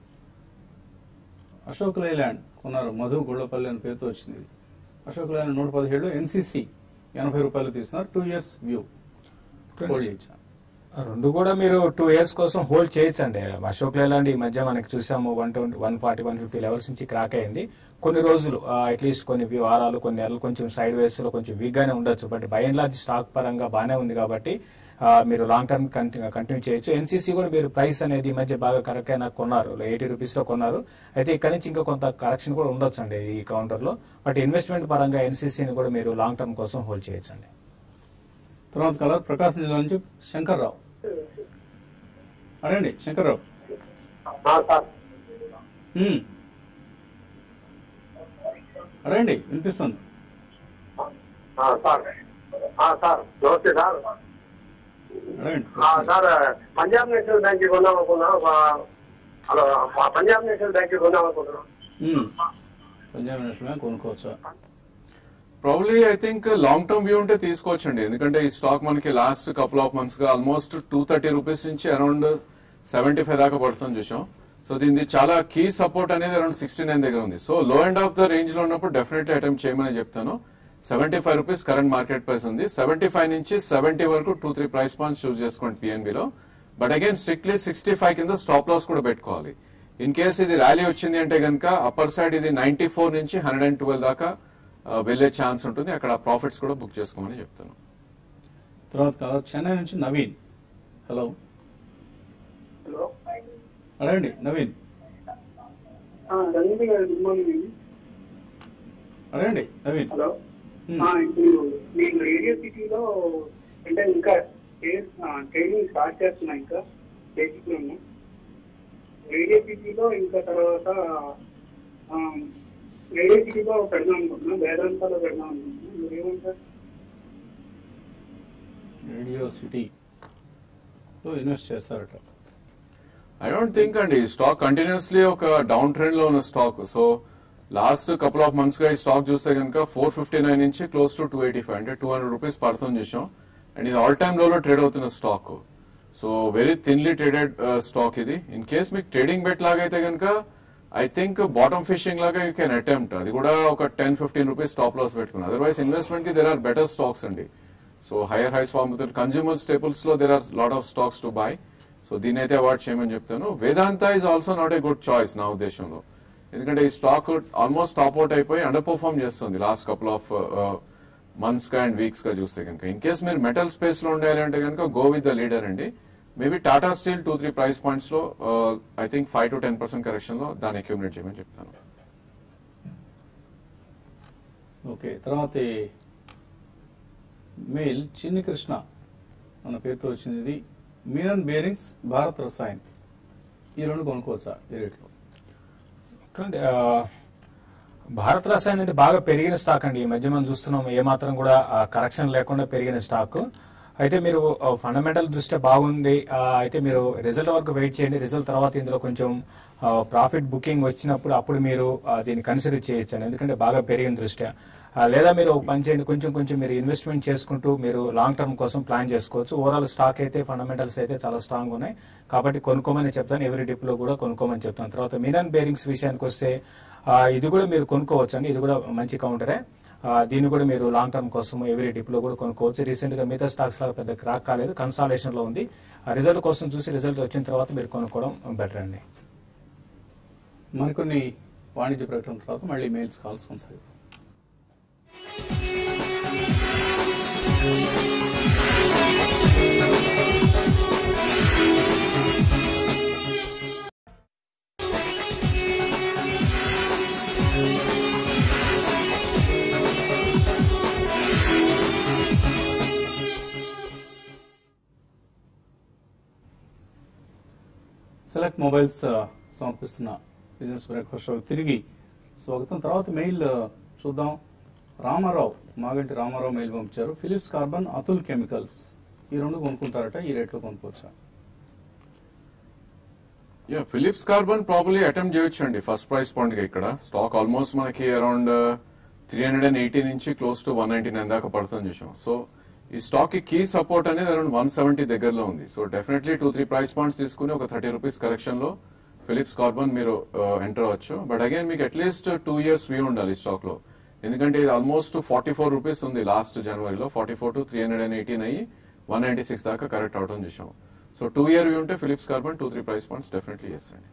అశోక్ లైలాండ్ కొన్నారు మధు గుళ్ళపల్లి అని పేరుతో వచ్చింది ఇది. అశోక్ లైలాండ్ నూట పదిహేడు ఎన్సీసీ ఎనభై రూపాయలు తీస్తున్నారు టూ ఇయర్స్ వ్యూ హోల్డ్ చేయొచ్చా రెండు కూడా మీరు టూ ఇయర్స్ కోసం హోల్డ్ చేయొచ్చండి అశోక్ లేలాండ్ ఈ మధ్య మనకి చూసాము one twenty one forty one fifty levels నుంచి క్రాక్ అయింది కొన్ని రోజులు అట్లీస్ట్ కొన్ని వారాలు కొన్ని నెలలు కొంచెం సైడ్ వేస్ లో కొంచెం వీక్ గానే ఉండొచ్చు but by and large stock పరంగా బాగానే ఉంది కాబట్టి ఆ, మీరు లాంగ్ టర్మ్ కంటిన్యూ చేయొచ్చు ఎన్సీసీ కూడా మీరు ప్రైస్ అనేది ఈ మధ్య బాగా కరెక్ట్ అయినా కొన్నారు ఎయిటీ రూపీస్ లో కొన్నారు అయితే ఇక్కడ నుంచి ఇంకా కొంత కరెక్షన్ కూడా ఉండొచ్చు అండి ఈ కౌంటర్ లో బట్ ఇన్వెస్ట్మెంట్ పరంగా ఎన్సీసీని కూడా మీరు లాంగ్ టర్మ్ కోసం హోల్డ్ చేయొచ్చు అండి తర్వాత కలర్ ప్రకాశం జిల్లా నుంచి శంకర్రావు అడండి శంకర్రావు సార్ ఉమ్. అడండి వినిపిస్తుంది సార్ సార్ నమస్తే సార్ అడగండి సార్ పంజాబ్ నేషనల్ బ్యాంక్ కొందాం అనుకున్నా హలో పంజాబ్ నేషనల్ బ్యాంక్ కొందాం అనుకుంటున్నాం ఉమ్. పంజాబ్ నేషనల్ బ్యాంక్ కొనుక్కోవచ్చా probably I think long term view ఉంటే తీసుకోవచ్చండి ఎందుకంటే ఈ స్టాక్ మనకి లాస్ట్ కపుల్ ఆఫ్ మంత్స్ గా ఆల్మోస్ట్ టూ థర్టీ రూపీస్ నుంచి అరౌండ్ సెవెంటీ ఫైవ్ దాకా పడుతుంది చూసాం సో దీనిది చాలా కీ సపోర్ట్ అనేది అరౌండ్ సిక్స్టీ నైన్ దగ్గర ఉంది సో లో ఎండ్ ఆఫ్ ద రేంజ్ లో ఉన్నప్పుడు డెఫినెట్లీ అటెంప్ట్ చేయమని చెప్తాను seventy five rupees current market price ఉంది సెవెంటీ ఫైవ్ నుంచి సెవెంటీ వరకు two three price points choose చేసుకోండి PNB లో but again strictly sixty five కింద స్టాప్ లాస్ కూడా పెట్టుకోవాలి ఇన్ కేస్ ఇది ర్యాలీ వచ్చింది అంటే కనుక అప్పర్ సైడ్ ఇది నైన్టీ ఫోర్ నుంచి హండ్రెడ్ అండ్ ట్వెల్వ్ దాకా ఆ, వెళ్లే ఛాన్స్ ఉంటుంది అక్కడ ప్రాఫిట్స్ కూడా బుక్ చేసుకోమని చెప్తాను తర్వాత కాదు చెన్నై నుంచి నవీన్ హలో హలో అడగండి నవీన్ రవీంద్ర గారు గుడ్ మార్నింగ్ అడగండి నవీన్ హలో Hmm. ఆ, ఇప్పుడు నేను రేడియో సిటీలో అంటే ఇంకా ట్రైనింగ్ స్టార్ట్ చేస్తున్నా ఇంకా బేసిక్ లో రేడియో సిటీలో ఇంకా తర్వాత ఆ, రేడియో సిటీలో పెడదాం అనుకుంటున్నా వేదాంతాలో పెడదాం అనుకుంటున్నా మీరు ఏమంటారు రేడియో సిటీ లో ఇన్వెస్ట్ చేస్తారట ఐ డోంట్ థింక్ అండి ఈ స్టాక్ కంటిన్యూస్లీ ఒక డౌన్ ట్రెండ్ లో ఉన్న stock so last couple of months గా ఈ స్టాక్ చూస్తే కనుక ఫోర్ ఫిఫ్టీ నైన్ నుంచి close to two eighty five అంటే టూ హండ్రెడ్ రూపీస్ పడుతుంది చూసాం అండ్ ఇది ఆల్ టైమ్ లో ట్రేడ్ అవుతున్న stock so very thinly traded stock ఇది ఇన్ కేస్ మీకు ట్రేడింగ్ బెట్ లాగా అయితే కనుక ఐ థింక్ బాటమ్ ఫిషింగ్ లాగా యూ కెన్ అటెంప్ట్ అది కూడా ఒక ten fifteen rupees stop loss పెట్టుకుని అదర్వైజ్ ఇన్వెస్ట్మెంట్ కి దేర్ ఆర్ బెటర్ స్టాక్స్ అండి so higher highs form consumer staples లో there are lot of stocks to buy so దీని అయితే అవాయిడ్ చేయమని చెప్తాను Vedanta is also not a good choice నా ఉద్దేశంలో ఎందుకంటే ఈ స్టాక్ ఆల్మోస్ట్ టాప్ అవుట్ అయిపోయి అండర్ పర్ఫార్మ్ చేస్తుంది లాస్ట్ కపుల్ ఆఫ్ మంత్స్ గా అండ్ వీక్స్ గా చూస్తే కనుక ఇన్ కేస్ మీరు మెటల్ స్పేస్ లో ఉండాలి అంటే కనుక గో విత్ ద లీడర్ అండి maybe Tata Steel two three price points లో I think five to ten percent correction లో దాన్ని అక్యూమిలేట్ చేయమని చెప్తాను ఓకే తర్వాత ఈ మెయిల్ చిన్ని కృష్ణ మన పేరుతో వచ్చింది ఇది మీనన్ బేరింగ్స్ భారత్ రసాయన్ ఈ రెండు కొనుక్కోవచ్చా ఈ రేట్లో చూడండి, ఆ, భారత్ రసాయన్ అనేది బాగా పెరిగిన స్టాక్ అండి ఈ మధ్య మనం చూస్తున్నాం ఏ మాత్రం కూడా కరెక్షన్ లేకుండా పెరిగిన స్టాక్ అయితే మీరు ఫండమెంటల్ దృష్ట్యా బాగుంది ఆ, అయితే మీరు రిజల్ట్ వరకు వెయిట్ చేయండి రిజల్ట్ తర్వాత ఇందులో కొంచెం ప్రాఫిట్ బుకింగ్ వచ్చినప్పుడు అప్పుడు మీరు ఆ, దీన్ని కన్సిడర్ చేయొచ్చు ఎందుకంటే బాగా పెరిగిన దృష్ట్యా ఆ, లేదా మీరు ఒక పని చేయండి కొంచెం కొంచెం మీరు ఇన్వెస్ట్మెంట్ చేసుకుంటూ మీరు లాంగ్ టర్మ్ కోసం ప్లాన్ చేసుకోవచ్చు ఓవరాల్ స్టాక్ అయితే ఫండమెంటల్స్ అయితే చాలా స్ట్రాంగ్ ఉన్నాయి కాబట్టి కొనుక్కోమని చెప్తాను ఎవరి డిప్ లో కూడా కొనుక్కోమని చెప్తాను తర్వాత మినన్ బేరింగ్స్ విషయానికి వస్తే ఆ, ఇది కూడా మీరు కొనుక్కోవచ్చు అండి ఇది కూడా మంచి కౌంటరే ఆ, దీన్ని కూడా మీరు లాంగ్ టర్మ్ కోసం ఎవరీ డిప్ లో కూడా కొనుక్కోవచ్చు రీసెంట్ గా మిగతా స్టాక్స్ లాగా పెద్ద క్రాక్ కాలేదు కన్సాలేషన్ లో ఉంది ఆ రిజల్ట్ కోసం చూసి రిజల్ట్ వచ్చిన తర్వాత మీరు కొనుక్కోవడం బెటర్ అండి మరికొన్ని వాణిజ్య ప్రకటన తర్వాత మళ్ళీ మెయిల్స్ కాల్స్ కొనసాగుతాయి సెలెక్ట్ మొబైల్స్ ఆ, సమర్పిస్తున్న బిజినెస్ బ్రేక్ఫాస్ట్ షో తిరిగి స్వాగతం తర్వాత మెయిల్ ఆ, చూద్దాం రామారావు మాగంటి రామారావు మెయిల్ పంపించారు ఫిలిప్స్ కార్బన్ అతుల్ కెమికల్స్ ఈ రెండు కొనుక్కుంటారట ఈ రేట్లో కొనుక్కోవచ్చా yeah Phillips Carbon probably attempt చేయొచ్చు అండి ఫస్ట్ ప్రైస్ పాయింట్ గా ఇక్కడ స్టాక్ ఆల్మోస్ట్ మనకి around three hundred and eighty నుంచి close to one ninety nine దాకా పడుతుంది చూసాం సో ఈ స్టాక్ కి కీ సపోర్ట్ అనేది అరౌండ్ వన్ సెవెంటీ దగ్గరలో ఉంది so definitely two three price points తీసుకుని ఒక థర్టీ రూపీస్ కరెక్షన్ లో ఫిలిప్స్ కార్బన్ మీరు ఎంటర్ అవ్వచ్చు బట్ అగైన్ మీకు అట్లీస్ట్ టూ ఇయర్స్ వ్యూ ఉండాలి ఈ స్టాక్ లో ఎందుకంటే ఇది ఆల్మోస్ట్ ఫార్టీ ఫోర్ రూపీస్ ఉంది లాస్ట్ జనవరిలో forty four to three hundred and eighteen అయ్యి వన్ నైన్టీ సిక్స్ దాకా కరెక్ట్ అవడం చూసాం సో టూ ఇయర్ వ్యూ ఉంటే Phillips Carbon two three price points definitely చేస్తండి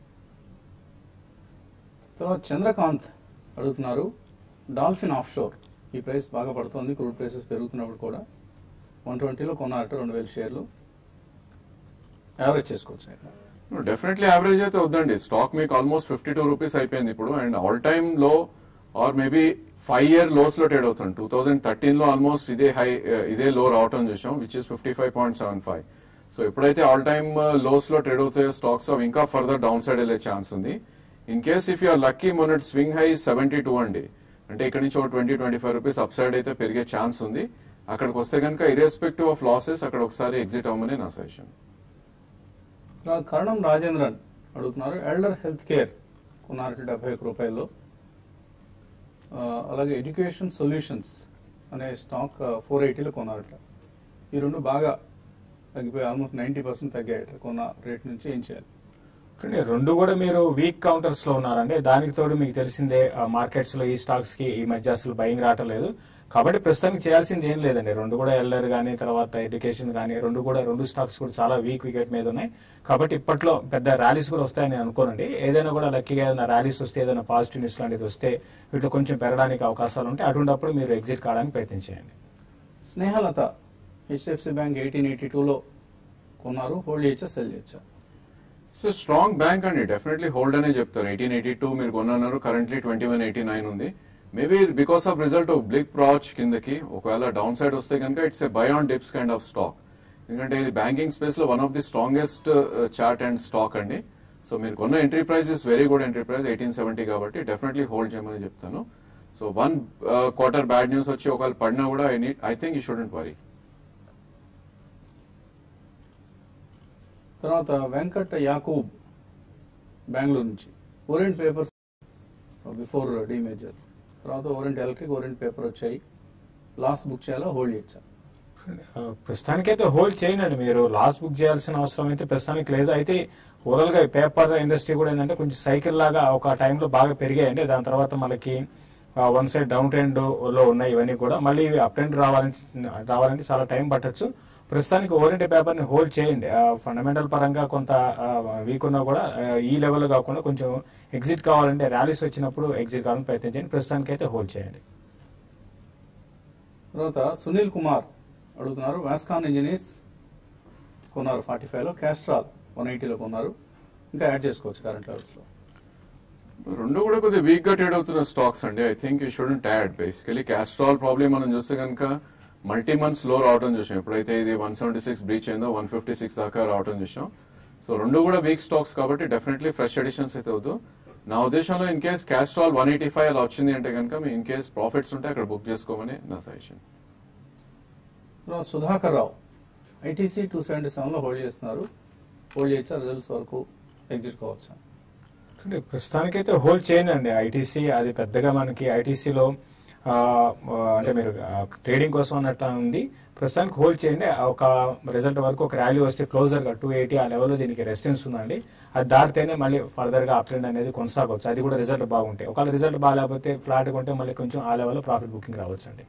తర్వాత చంద్రకాంత్ అడుగుతున్నారు డాల్ఫిన్ ఆఫ్ షోర్ ఈ ప్రైస్ బాగా పడుతుంది క్రూడ్ ప్రైసెస్ పెరుగుతున్నప్పుడు కూడా వన్ ట్వంటీలో కొన్నారట రెండు వేల షేర్లు యావరేజ్ చేసుకోవచ్చు ఇక్కడ డెఫినెట్లీ యావరేజ్ అయితే వద్దండి స్టాక్ మీకు ఆల్మోస్ట్ ఫిఫ్టీ టూ రూపీస్ అయిపోయింది ఇప్పుడు అండ్ ఆల్ టైమ్ లో or maybe five year lows లో ట్రేడ్ అవుతుంది టూ థౌసండ్ థర్టీన్ లో ఆల్మోస్ట్ ఇదే హై ఇదే లో రావటం చూసాం which is fifty five point seven five so ఎప్పుడైతే ఆల్ టైమ్ లోస్ లో ట్రేడ్ అవుతాయో స్టాక్స్ అవి ఇంకా ఫర్దర్ డౌన్ సైడ్ వెళ్ళే ఛాన్స్ ఉంది in case if you're lucky మొన్నటి స్వింగ్ హై సెవెంటీ టూ అండి అంటే ఇక్కడ నుంచి ఒక twenty twenty five rupees up side అయితే పెరిగే ఛాన్స్ ఉంది అక్కడికి వస్తే కనుక ఇర్రెస్పెక్టివ్ ఆఫ్ లాసెస్ అక్కడ ఒకసారి ఎగ్జిట్ అవ్వమని నా సజెషన్ తర్వాత కరణం రాజేంద్రన్ అడుగుతున్నారు ఎల్డర్ హెల్త్ కేర్ కొన్నారట డెబ్బై ఒక్క రూపాయల్లో ఆ, అలాగే ఎడ్యుకేషన్ సొల్యూషన్స్ అనే స్టాక్ ఫోర్ ఎయిటీలో కొన్నారట ఈ రెండు బాగా తగ్గిపోయి ఆల్మోస్ట్ నైంటీ పర్సెంట్ తగ్గాయట కొన్న రేట్ నుంచి ఏం చేయాలి కానీ రెండు కూడా మీరు వీక్ కౌంటర్స్ లో ఉన్నారండి దానికి తోడు మీకు తెలిసిందే మార్కెట్స్ లో ఈ స్టాక్స్ కి ఈ మధ్య అసలు బయింగ్ రావట్లేదు కాబట్టి ప్రస్తుతానికి చేయాల్సింది ఏం లేదండి రెండు కూడా ఎల్ఆర్ కానీ తర్వాత ఎడ్యుకేషన్ కానీ రెండు కూడా రెండు స్టాక్స్ కూడా చాలా వీక్ వికెట్ మీద ఉన్నాయి కాబట్టి ఇప్పట్లో పెద్ద ర్యాలీస్ కూడా వస్తాయని అనుకోనండి ఏదైనా కూడా లక్కీగా ఏదైనా ర్యాలీస్ వస్తే ఏదైనా పాజిటివ్ న్యూస్ లాంటిది వస్తే వీటిలో కొంచెం పెరగడానికి అవకాశాలు ఉంటాయి అటువంటిప్పుడు మీరు ఎగ్జిట్ కావడానికి ప్రయత్నం చేయండి Snehalatha HDFC bank eighteen eighty టూలో కొన్నారు హోల్డ్ చేయొచ్చా సెల్ చేయొచ్చా సో స్ట్రాంగ్ బ్యాంక్ అండి డెఫినెట్లీ హోల్డ్ అనే చెప్తారు ఎయిటీన్ ఎయిటీ టూ మీరు కొన్నారు currently twenty one eighty nine ఉంది మేబీ బికాస్ ఆఫ్ రిజల్ట్ బ్లిక్ ప్రాచ్ కిందకి ఒకవేళ డౌన్ సైడ్ వస్తే కనుక it's a buy on dips kind of stock ఎందుకంటే ఇది బ్యాంకింగ్ స్పేస్ లో one of the strongest chart and stock అండి సో మీరు కొన్న entry price is very good entry price eighteen seventy కాబట్టి డెఫినెట్లీ హోల్డ్ చేయమని చెప్తాను so one quarter bad news వచ్చి ఒకవేళ పడినా కూడా I need I think you shouldn't worry తర్వాత వెంకట్ యాకూబ్ బెంగళూరు నుంచి Orient papers before the major తర్వాత ఓరెంట్ ఎలక్ట్రిక్ ఓరెంట్ పేపర్ వచ్చాయి లాస్ట్ బుక్ చేయాలా హోల్డ్ చేయొచ్చా ఆ, ప్రస్తుతానికైతే హోల్డ్ చేయండి మీరు లాస్ బుక్ చేయాల్సిన అవసరం అయితే ప్రస్తుతానికి లేదు అయితే ఓవరాల్ గా ఈ పేపర్ ఇండస్ట్రీ కూడా ఏంటంటే కొంచెం సైకిల్ లాగా ఒక టైంలో బాగా పెరిగాయండి దాని తర్వాత మనకి వన్ సైడ్ డౌన్ ట్రెండ్ లో ఉన్నాయి ఇవన్నీ కూడా మళ్ళీ ఇవి అప్ ట్రెండ్ రావాలని రావాలంటే చాలా టైం పట్టొచ్చు ప్రస్తుతానికి ఓరియంట్ పేపర్ ని హోల్డ్ చేయండి ఫండమెంటల్ పరంగా కొంత వీక్ ఉన్నా కూడా ఆ, ఈ లెవెల్ కాకుండా కొంచెం ఎగ్జిట్ కావాలంటే ర్యాలీస్ వచ్చినప్పుడు ఎగ్జిట్ కావాలని ప్రయత్నం చేయండి ప్రస్తుతానికి అయితే హోల్డ్ చేయండి తర్వాత సునీల్ కుమార్ అడుగుతున్నారు వాస్కాన్ ఇంజనీర్స్ కొన్నారు ఫార్టీ ఫైవ్ లో క్యాస్ట్రాల్ వన్ ఎయిటీలో కొన్నారు ఇంకా యాడ్ చేసుకోవచ్చు కరెంట్ లెవెల్స్ లో రెండు కూడా కొద్దిగా వీక్ గా ట్రేడ్ అవుతున్న స్టాక్స్ అండి I think you shouldn't add basically Castrol problem మనం చూస్తే కనుక మల్టీ మంత్స్ లో రావడం చూసాం ఎప్పుడైతే ఇది వన్ సెవెంటీ సిక్స్ బ్రీచ్ అయిందో వన్ ఫిఫ్టీ సిక్స్ దాకా రావడం చూసాం సో రెండు కూడా వీక్ స్టాక్స్ కాబట్టి డెఫినెట్లీ ఫ్రెష్ ఎడిషన్స్ అయితే వద్దు నా ఉద్దేశంలో in case Castrol one eighty five అలా వచ్చింది అంటే కనుక మీ ఇన్ కేస్ ప్రాఫిట్స్ ఉంటే అక్కడ బుక్ చేసుకోమని నా సజెషన్ తర్వాత Sudhakar Rao ITC two seventy seven లో హోల్డ్ చేస్తున్నారు హోల్డ్ చేయొచ్చా రిజల్ట్స్ వరకు ఎగ్జిట్ కావచ్చా అంటే ప్రస్తుతానికైతే హోల్డ్ చేయండి అండి ఐటీసీ అది పెద్దగా మనకి ఐటీసీలో అంటే మీరు ట్రేడింగ్ కోసం అన్నట్టు ఉంది ప్రస్తుతానికి హోల్డ్ చేయండి ఆ ఒక రిజల్ట్ వరకు ఒక ర్యాలీ వస్తే క్లోజర్ గా టూ ఎయిటీ ఆ లెవెల్లో దీనికి రెసిస్టెన్స్ ఉందండి అది దాటితేనే మళ్ళీ ఫర్దర్ గా అప్ ట్రెండ్ అనేది కొనసాగవచ్చు అది కూడా రిజల్ట్ బాగుంటాయి ఒకవేళ రిజల్ట్ బాగాలేకపోతే ఫ్లాట్ కొంటే మళ్ళీ కొంచెం ఆ లెవెల్లో ప్రాఫిట్ బుకింగ్ రావచ్చు అండి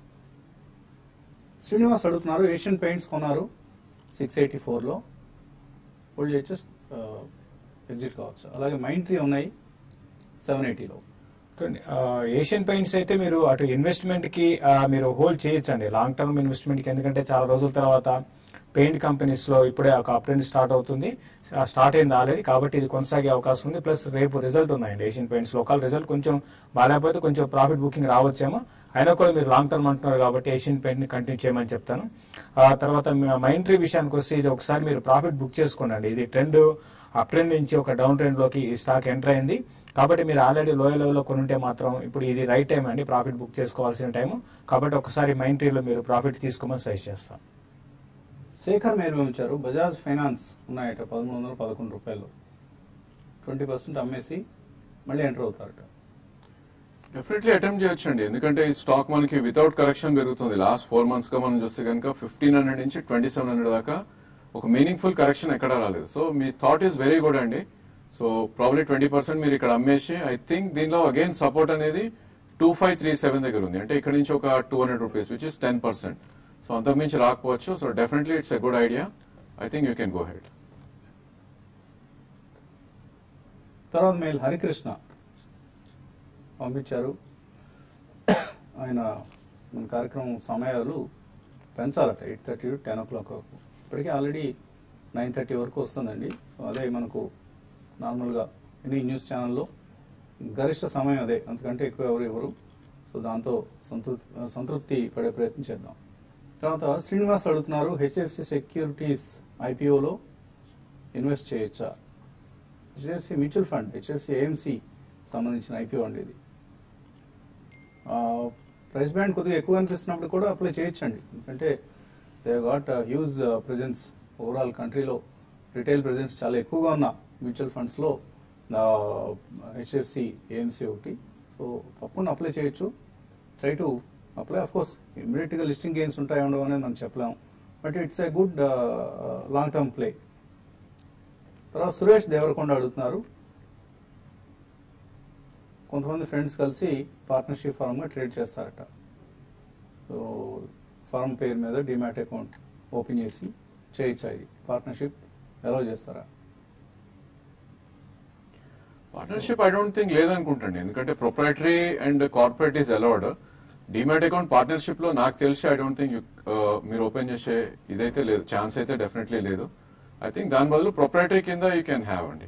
శ్రీనివాస్ అడుగుతున్నారు ఏషియన్ పెయింట్స్ కొన్నారు సిక్స్ ఎయిటీ ఫోర్లో హోల్డ్ చేయొచ్చు ఎగ్జిట్ కావచ్చు అలాగే మైండ్ ట్రీ ఉన్నాయి సెవెన్ ఎయిటీలో చూడండి, ఆ, ఏషియన్ పెయింట్స్ అయితే మీరు అటు ఇన్వెస్ట్మెంట్ కి ఆ, మీరు హోల్డ్ చేయొచ్చండి లాంగ్ టర్మ్ ఇన్వెస్ట్మెంట్ కి ఎందుకంటే చాలా రోజుల తర్వాత పెయింట్ కంపెనీస్ లో ఇప్పుడే ఒక అప్ ట్రెండ్ స్టార్ట్ అవుతుంది ఆ, స్టార్ట్ అయింది ఆల్రెడీ కాబట్టి ఇది కొనసాగే అవకాశం ఉంది ప్లస్ రేపు రిజల్ట్ ఉన్నాయండి ఏషియన్ పెయింట్స్ లోకల్ రిజల్ట్ కొంచెం బాగాలేకపోతే కొంచెం ప్రాఫిట్ బుకింగ్ రావచ్చేమో అయినా కూడా మీరు లాంగ్ టర్మ్ అంటున్నారు కాబట్టి ఏషియన్ పెయింట్ ని కంటిన్యూ చేయమని చెప్తాను ఆ తర్వాత మైండ్ ట్రీ విషయానికి వస్తే ఇది ఒకసారి మీరు ప్రాఫిట్ బుక్ చేసుకోండి ఇది ట్రెండ్ అప్ ట్రెండ్ నుంచి ఒక డౌన్ ట్రెండ్ లోకి ఈ స్టాక్ ఎంటర్ అయింది కాబట్టి మీరు ఆల్రెడీ లోయర్ లెవెల్లో కొనుంటే మాత్రం ఇప్పుడు ఇది రైట్ టైం అండి ప్రాఫిట్ బుక్ చేసుకోవాల్సిన టైం కాబట్టి ఒకసారి మైండ్ ట్రీలో మీరు ప్రాఫిట్ తీసుకోమని సజెస్ట్ చేస్తాం శేఖర్ మేరు ఉంచారు బజాజ్ ఫైనాన్స్ ఉన్నాయట పదమూడు వందల పదకొండు రూపాయలు ట్వంటీ పర్సెంట్ అమ్మేసి మళ్ళీ ఎంటర్ అవుతారట డెఫినెట్లీ అటెంప్ట్ చేయొచ్చు అండి ఎందుకంటే ఈ స్టాక్ మనకి వితౌట్ కరెక్షన్ పెరుగుతుంది లాస్ట్ ఫోర్ మంత్స్ గా మనం చూస్తే కనుక ఫిఫ్టీన్ హండ్రెడ్ నుంచి ట్వంటీ సెవెన్ హండ్రెడ్ దాకా ఒక మీనింగ్ఫుల్ కరెక్షన్ ఎక్కడా రాలేదు సో మీ థాట్ ఈస్ వెరీ గుడ్ అండి సో ప్రాబ్లీ ట్వంటీ పర్సెంట్ మీరు ఇక్కడ అమ్మేసి ఐ థింక్ దీనిలో అగైన్ సపోర్ట్ అనేది టూ ఫైవ్ త్రీ సెవెన్ దగ్గర ఉంది అంటే ఇక్కడ నుంచి ఒక two hundred rupees which is ten percent so అంతకుమించి రాకపోవచ్చు so definitely it's a good idea I think you can go ahead తర్వాత మేల్ హరికృష్ణ పంపించారు ఆయన మన కార్యక్రమం సమయాలు పెంచాలట eight thirty to ten o'clock వరకు ఇప్పటికే ఆల్రెడీ నైన్ థర్టీ వరకు వస్తుందండి సో అదే మనకు నార్మల్గా ఎనీ న్యూస్ ఛానల్లో గరిష్ట సమయం అదే అంతకంటే ఎక్కువ ఎవరు ఇవ్వరు సో దాంతో సంతృప్తి సంతృప్తి పడే ప్రయత్నం చేద్దాం తర్వాత శ్రీనివాస్ అడుగుతున్నారు హెచ్ఎఫ్సి సెక్యూరిటీస్ ఐపీఓలో ఇన్వెస్ట్ చేయొచ్చా HDFC mutual fund HDFC AMC సంబంధించిన ఐపీఓ అండి ఇది ప్రైస్ బ్యాండ్ కొద్దిగా ఎక్కువ అనిపిస్తున్నప్పుడు కూడా అప్లై చేయొచ్చండి ఎందుకంటే they got huge presence overall కంట్రీలో రిటైల్ ప్రెజెన్స్ చాలా ఎక్కువగా ఉన్న మ్యూచువల్ ఫండ్స్లో హెచ్డిఎఫ్సి ఏఎంసీ ఒకటి సో తప్పకుండా అప్లై చేయొచ్చు try to apply of course ఇమీడియట్గా లిస్టింగ్ గెయిన్స్ ఉంటాయి ఉండవు అనేది మనం చెప్పలేము but it's a good long term play తర్వాత సురేష్ దేవరకొండ అడుగుతున్నారు కొంతమంది ఫ్రెండ్స్ కలిసి పార్ట్నర్షిప్ ఫార్మ్గా ట్రేడ్ చేస్తారట సో ఫార్మ్ పేరు మీద డిమాట్ అకౌంట్ ఓపెన్ చేసి చేయొచ్చా ఇది పార్ట్నర్షిప్ ఎలా చేస్తారా పార్ట్నర్షిప్ ఐ డోంట్ థింక్ లేదనుకుంటండి ఎందుకంటే proprietary and corporate is allowed demat account partnership లో నాకు తెలిసి ఐ డోంట్ థింక్ మీరు ఓపెన్ చేసే ఇదైతే లేదు ఛాన్స్ అయితే డెఫినెట్లీ లేదు ఐ థింక్ దాని బదులు ప్రొప్రైటరీ కింద యూ కెన్ హ్యావ్ అండి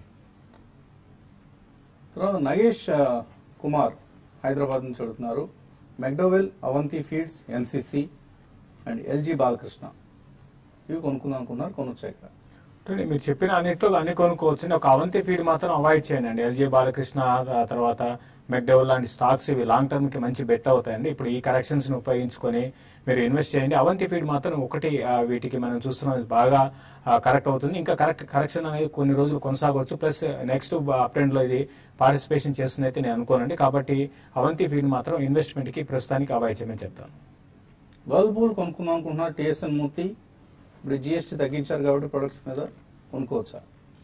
తర్వాత నగేష్ ఆ, కుమార్ హైదరాబాద్ నుంచి అడుగుతున్నారు McDowell Avanti feeds NCC and LG Balakrishna ఇవి కొనుక్కుందాం అనుకున్నారు కొనొచ్చాయి ఇక్కడ చూడండి, మీరు చెప్పిన అన్నిట్లో అన్ని కొనుక్కోవచ్చు ఒక అవంతి ఫీడ్ మాత్రం అవాయిడ్ చేయండి అండి ఎల్జీ బాలకృష్ణ ఆ తర్వాత మెక్డెవల్ లాంటి స్టాక్స్ ఇవి లాంగ్ టర్మ్ కి మంచి బెట్ అవుతాయండి ఇప్పుడు ఈ కరెక్షన్స్ ని ఉపయోగించుకొని మీరు ఇన్వెస్ట్ చేయండి అవంతి ఫీడ్ మాత్రం ఒకటి ఆ, వీటికి మనం చూస్తున్నాం ఇది బాగా కరెక్ట్ అవుతుంది ఇంకా కరెక్ట్ కరెక్షన్ అనేది కొన్ని రోజులు కొనసాగవచ్చు ప్లస్ నెక్స్ట్ అప్ ట్రెండ్ లో ఇది పార్టిసిపేషన్ చేస్తుంది అయితే నేను అనుకోనండి కాబట్టి అవంతి ఫీడ్ మాత్రం ఇన్వెస్ట్మెంట్ కి ప్రస్తుతానికి అవాయిడ్ చేయమని చెప్తాను వర్ల్పూల్ కొనుక్కుందాం అనుకుంటున్నారు టిఎస్ఎన్ మూర్తి ఇప్పుడు జిఎస్టీ తగ్గించారు కాబట్టి ప్రొడక్ట్స్ మీద కొనుక్కోవచ్చా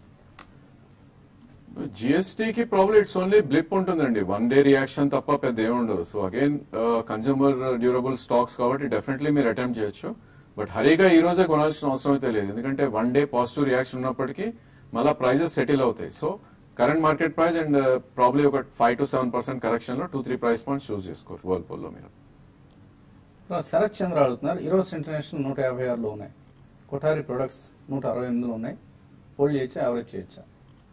జిఎస్టీకి ప్రాబ్లమ్ ఇట్స్ ఓన్లీ బ్లిప్ ఉంటుందండి వన్ డే రియాక్షన్ తప్ప పెద్ద ఏమి ఉండదు so again consumer durable stocks కాబట్టి డెఫినెట్లీ మీరు అటెంప్ట్ చేయొచ్చు బట్ హరీగా ఈ రోజే కొనాల్సిన అవసరం అయితే లేదు ఎందుకంటే వన్ డే పాజిటివ్ రియాక్షన్ ఉన్నప్పటికీ మళ్ళీ ప్రైజెస్ సెటిల్ అవుతాయి so current market price and probably ఒక five to seven percent correction లో two three price points choose చేసుకోరు వర్ల్పూల్ లో మీరు తర్వాత శరత్ చంద్ర అడుగుతున్నారు ఈరోజు ఇంటర్నేషనల్ నూట యాభై ఆరులో ఉన్నాయి కొఠారి ప్రొడక్ట్స్ నూట అరవై ఎనిమిదిలో ఉన్నాయి హోల్డ్ చేయొచ్చా యావరేజ్ చేయొచ్చా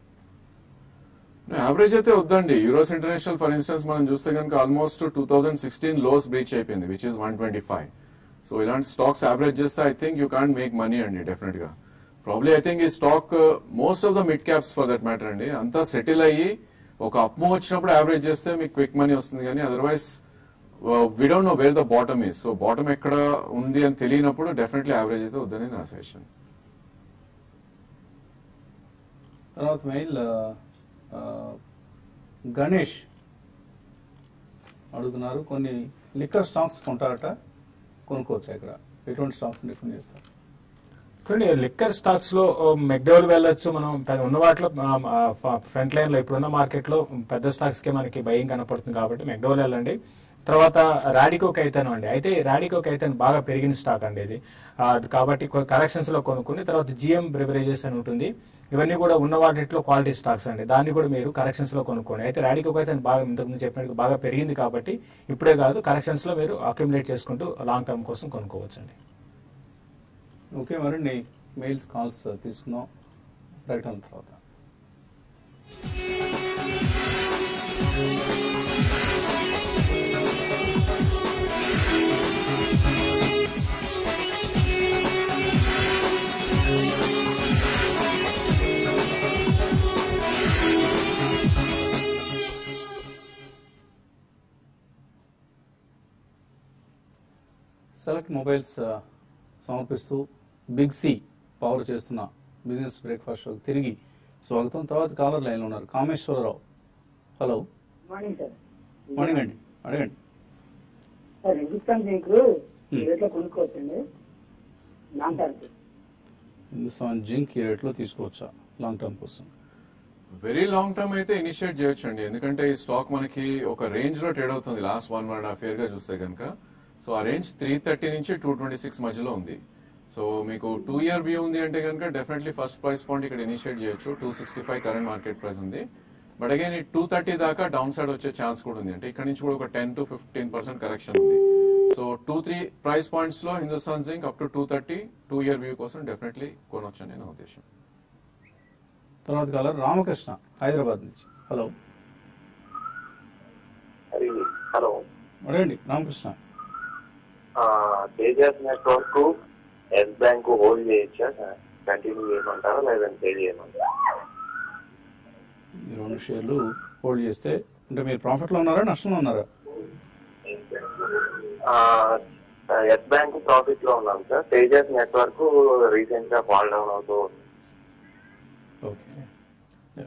యావరేజ్ అయితే వద్దండి యూరోస్ ఇంటర్నేషనల్ ఫర్ ఇన్స్టెన్స్ మనం చూస్తే కనుక almost two thousand sixteen lows breach అయిపోయింది which is one twenty five so ఇలాంటి స్టాక్స్ యావరేజ్ చేస్తే I think you can't make money అండి డెఫినెట్ గా ప్రాబ్లీ ఐ థింక్ ఈ stock most of the mid caps for that matter అండి అంతా settle అయ్యి ఒక అప్మూ వచ్చినప్పుడు యావరేజ్ చేస్తే మీకు క్విక్ మనీ వస్తుంది కానీ otherwise we don't know where the bottom is so bottom ఎక్కడ ఉంది అని తెలియనప్పుడు డెఫినెట్లీ యావరేజ్ అయితే వద్దని నా సజెషన్ తర్వాత మెయిల్ ఆ, గణేష్ అడుగుతున్నారు కొన్ని లిక్కర్ స్టాక్స్ కొంటారట కొనుక్కోవచ్చా ఇక్కడ ఎటువంటి స్టాక్స్ రికమెండ్ చేస్తారు చూడండి లిక్కర్ స్టాక్స్ లో మెక్డోల్ వెళ్ళొచ్చు మనం పెద్ద ఉన్న వాటిలో ఫ్రంట్ లైన్ లో ఇప్పుడున్న మార్కెట్ లో పెద్ద స్టాక్స్ కి మనకి భయం కనపడుతుంది కాబట్టి మెక్డోల్ వెళ్ళండి తర్వాత రాడికో కైతన్ అండి అయితే రాడికో కైతన్ బాగా పెరిగిన స్టాక్ అండి ఇది ఆ, కాబట్టి కరెక్షన్స్ లో కొనుక్కుని తర్వాత జిఎం బ్రివరేజెస్ అని ఉంటుంది ఇవన్నీ కూడా ఉన్న వాటిలో క్వాలిటీ స్టాక్స్ అండి దాన్ని కూడా మీరు కరెక్షన్స్ లో కొనుక్కోండి అయితే రాడికో కైతన్ బాగా ఇంతకుముందు చెప్పినట్టు బాగా పెరిగింది కాబట్టి ఇప్పుడే కాదు కరెక్షన్స్ లో మీరు అక్యుములేట్ చేసుకుంటూ లాంగ్ టర్మ్ కోసం కొనుక్కోవచ్చు అండి ఓకే మరిన్ని మెయిల్స్ కాల్స్ తీసుకుందాం ప్రకటన తర్వాత సెలెక్ట్ మొబైల్స్ ఆ, సమర్పిస్తూ బిగ్ సి పవర్ చేస్తున్న బిజినెస్ బ్రేక్ఫాస్ట్ షోకి తిరిగి స్వాగతం తర్వాత కాలర్ లైన్లో ఉన్నారు Kameswararao hello morning sir morning అండి అడగండి సార్ హిందుస్థాన్ జింక్ ఈ రేట్లో కొనుక్కోవచ్చండి నాన్ టార్గెట్ హిందుస్థాన్ జింక్ ఈ రేట్లో తీసుకోవచ్చా లాంగ్ టర్మ్ కోసం వెరీ లాంగ్ టర్మ్ అయితే ఇనిషియేట్ చేయొచ్చు అండి ఎందుకంటే ఈ స్టాక్ మనకి ఒక రేంజ్ లో ట్రేడ్ అవుతుంది last one one and half year గా చూస్తే కనుక సో ఆ రేంజ్ త్రీ థర్టీ నుంచి టూ ట్వంటీ సిక్స్ మధ్యలో ఉంది సో మీకు టూ ఇయర్ వ్యూ ఉంది అంటే కనుక డెఫినెట్లీ ఫస్ట్ ప్రైస్ పాయింట్ ఇక్కడ ఇనిషియేట్ చేయొచ్చు two sixty five current market price ఉంది బట్ అగైన్ ఈ టూ థర్టీ దాకా డౌన్ సైడ్ వచ్చే ఛాన్స్ కూడా ఉంది అంటే ఇక్కడ నుంచి కూడా ఒక ten to fifteen percent correction ఉంది so two three price points లో Hindustan zinc up to two thirty two year view కోసం డెఫినెట్లీ కొనొచ్చు అని నా ఉద్దేశం తర్వాత కాలర్ రామకృష్ణ హైదరాబాద్ నుంచి హలో అది హలో అడగండి రామకృష్ణ ఆ, Tejas network Yes bank hold చేయొచ్చా కంటిన్యూ చేయమంటారా లేదంటే పే చేయమంటారా ఈ రెండు షేర్లు హోల్డ్ చేస్తే అంటే మీరు ప్రాఫిట్లో ఉన్నారా నష్టంలో ఉన్నారా ఎస్ బ్యాంక్ ప్రాఫిట్ లో ఉన్నాం సార్ తేజస్ నెట్వర్క్ రీసెంట్ గా ఫాల్ డౌన్ అవుతూ ఓకే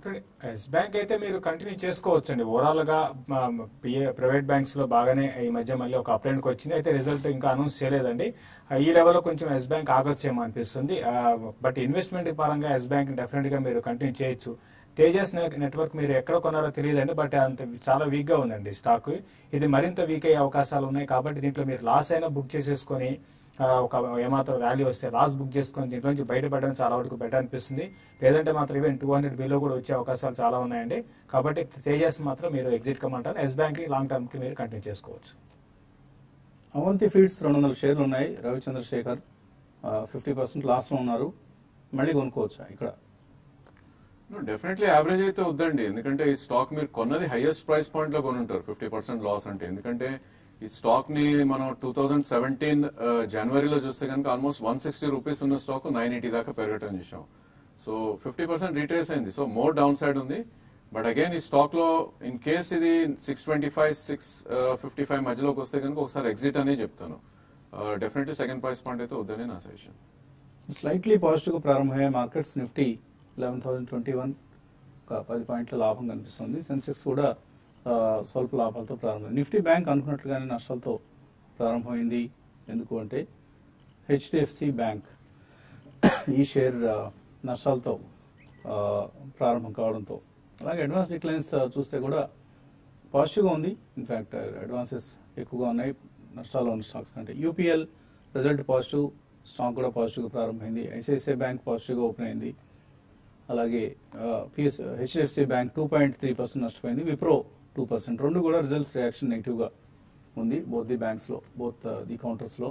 ఇక్కడ ఎస్ బ్యాంక్ అయితే మీరు కంటిన్యూ చేసుకోవచ్చండి ఓవరాల్ గా ప్రైవేట్ బ్యాంక్స్ లో బాగానే ఈ మధ్య మళ్ళీ ఒక అప్లైన్కి వచ్చింది అయితే రిజల్ట్ ఇంకా అనౌన్స్ చేయలేదండి ఆ, ఈ లెవెల్లో కొంచెం ఎస్ బ్యాంక్ ఆగొచ్చేమో అనిపిస్తుంది బట్ ఇన్వెస్ట్మెంట్ పరంగా ఎస్ బ్యాంక్ డెఫినెట్ గా మీరు కంటిన్యూ చేయొచ్చు తేజస్ నె- నెట్వర్క్ మీరు ఎక్కడ కొన్నారో తెలియదండి బట్ అంత చాలా వీక్ గా ఉందండి స్టాక్ ఇది మరింత వీక్ అయ్యే అవకాశాలు ఉన్నాయి కాబట్టి దీంట్లో మీరు లాస్ అయినా బుక్ చేసేసుకొని ఆ, ఒక ఏమాత్రం వాల్యూ వస్తే లాస్ బుక్ చేసుకొని దీంట్లో నుంచి బయటపడడం చాలా వరకు బెటర్ అనిపిస్తుంది లేదంటే మాత్రం ఈవెన్ టూ హండ్రెడ్ బిలో కూడా వచ్చే అవకాశాలు చాలా ఉన్నాయండి కాబట్టి తేజస్ మాత్రం మీరు ఎగ్జిట్ కమ్మంటారు ఎస్ బ్యాంక్ లాంగ్ టర్మ్ కి మీరు కంటిన్యూ చేసుకోవచ్చు అవంతి ఫీడ్స్ రెండు వందల షేర్లు ఉన్నాయి రవిచంద్రశేఖర్ ఫిఫ్టీ పర్సెంట్ లాస్లో ఉన్నారు మళ్ళీ కొనుక్కోవచ్చా ఇక్కడ డెఫినెట్లీ యావరేజ్ అయితే వద్దండి ఎందుకంటే ఈ స్టాక్ మీరు కొన్నది హైయెస్ట్ ప్రైస్ పాయింట్ లో కొనుంటారు ఫిఫ్టీ పర్సెంట్ లాస్ అంటే ఎందుకంటే ఈ స్టాక్ ని మనం టూ థౌజండ్ సెవెంటీన్ జనవరిలో చూస్తే కనుక ఆల్మోస్ట్ వన్ సిక్స్టీ రూపీస్ ఉన్న స్టాక్ నైన్ ఎయిటీ దాకా పెరగటం చూసాం సో ఫిఫ్టీ పర్సెంట్ రీట్రేస్ అయింది సో మోర్ డౌన్ సైడ్ ఉంది బట్ అగైన్ ఈ స్టాక్ లో ఇన్ కేస్ ఇది six twenty five six fifty five మధ్యలోకి వస్తే కనుక ఒకసారి ఎగ్జిట్ అనే చెప్తాను డెఫినెట్లీ సెకండ్ ప్రైస్ పాయింట్ అయితే వద్దని నా సజెషన్ స్లైట్లీ పాజిటివ్ ప్రారంభమయ్యే markets Nifty eleven thousand twenty one ఒక పది పాయింట్ల లాభం కనిపిస్తుంది సెన్సెక్స్ కూడా ఆ, స్వల్ప లాభాలతో ప్రారంభమైంది నిఫ్టీ బ్యాంక్ అనుకున్నట్లుగానే నష్టాలతో ప్రారంభమైంది ఎందుకు అంటే హెచ్డిఎఫ్సి బ్యాంక్ ఈ షేర్ ఆ, నష్టాలతో ఆ, ప్రారంభం కావడంతో అలాగే అడ్వాన్స్ డిక్లైన్స్ ఆ, చూస్తే కూడా పాజిటివ్గా ఉంది ఇన్ఫాక్ట్ అడ్వాన్సెస్ ఎక్కువగా ఉన్నాయి నష్టాల్లో ఉన్న స్టాక్స్ కంటే యూపీఎల్ రిజల్ట్ పాజిటివ్ స్టాక్ కూడా పాజిటివ్గా ప్రారంభమైంది ఐసిఐసిఐ బ్యాంక్ పాజిటివ్గా ఓపెన్ అయింది అలాగే PS HDFC bank two point three percent నష్టపోయింది విప్రో టూ పర్సెంట్ రెండు కూడా రిజల్ట్స్ రియాక్షన్ నెగిటివ్గా ఉంది బోత్ ది బ్యాంక్స్లో బోత్ ది కౌంటర్స్లో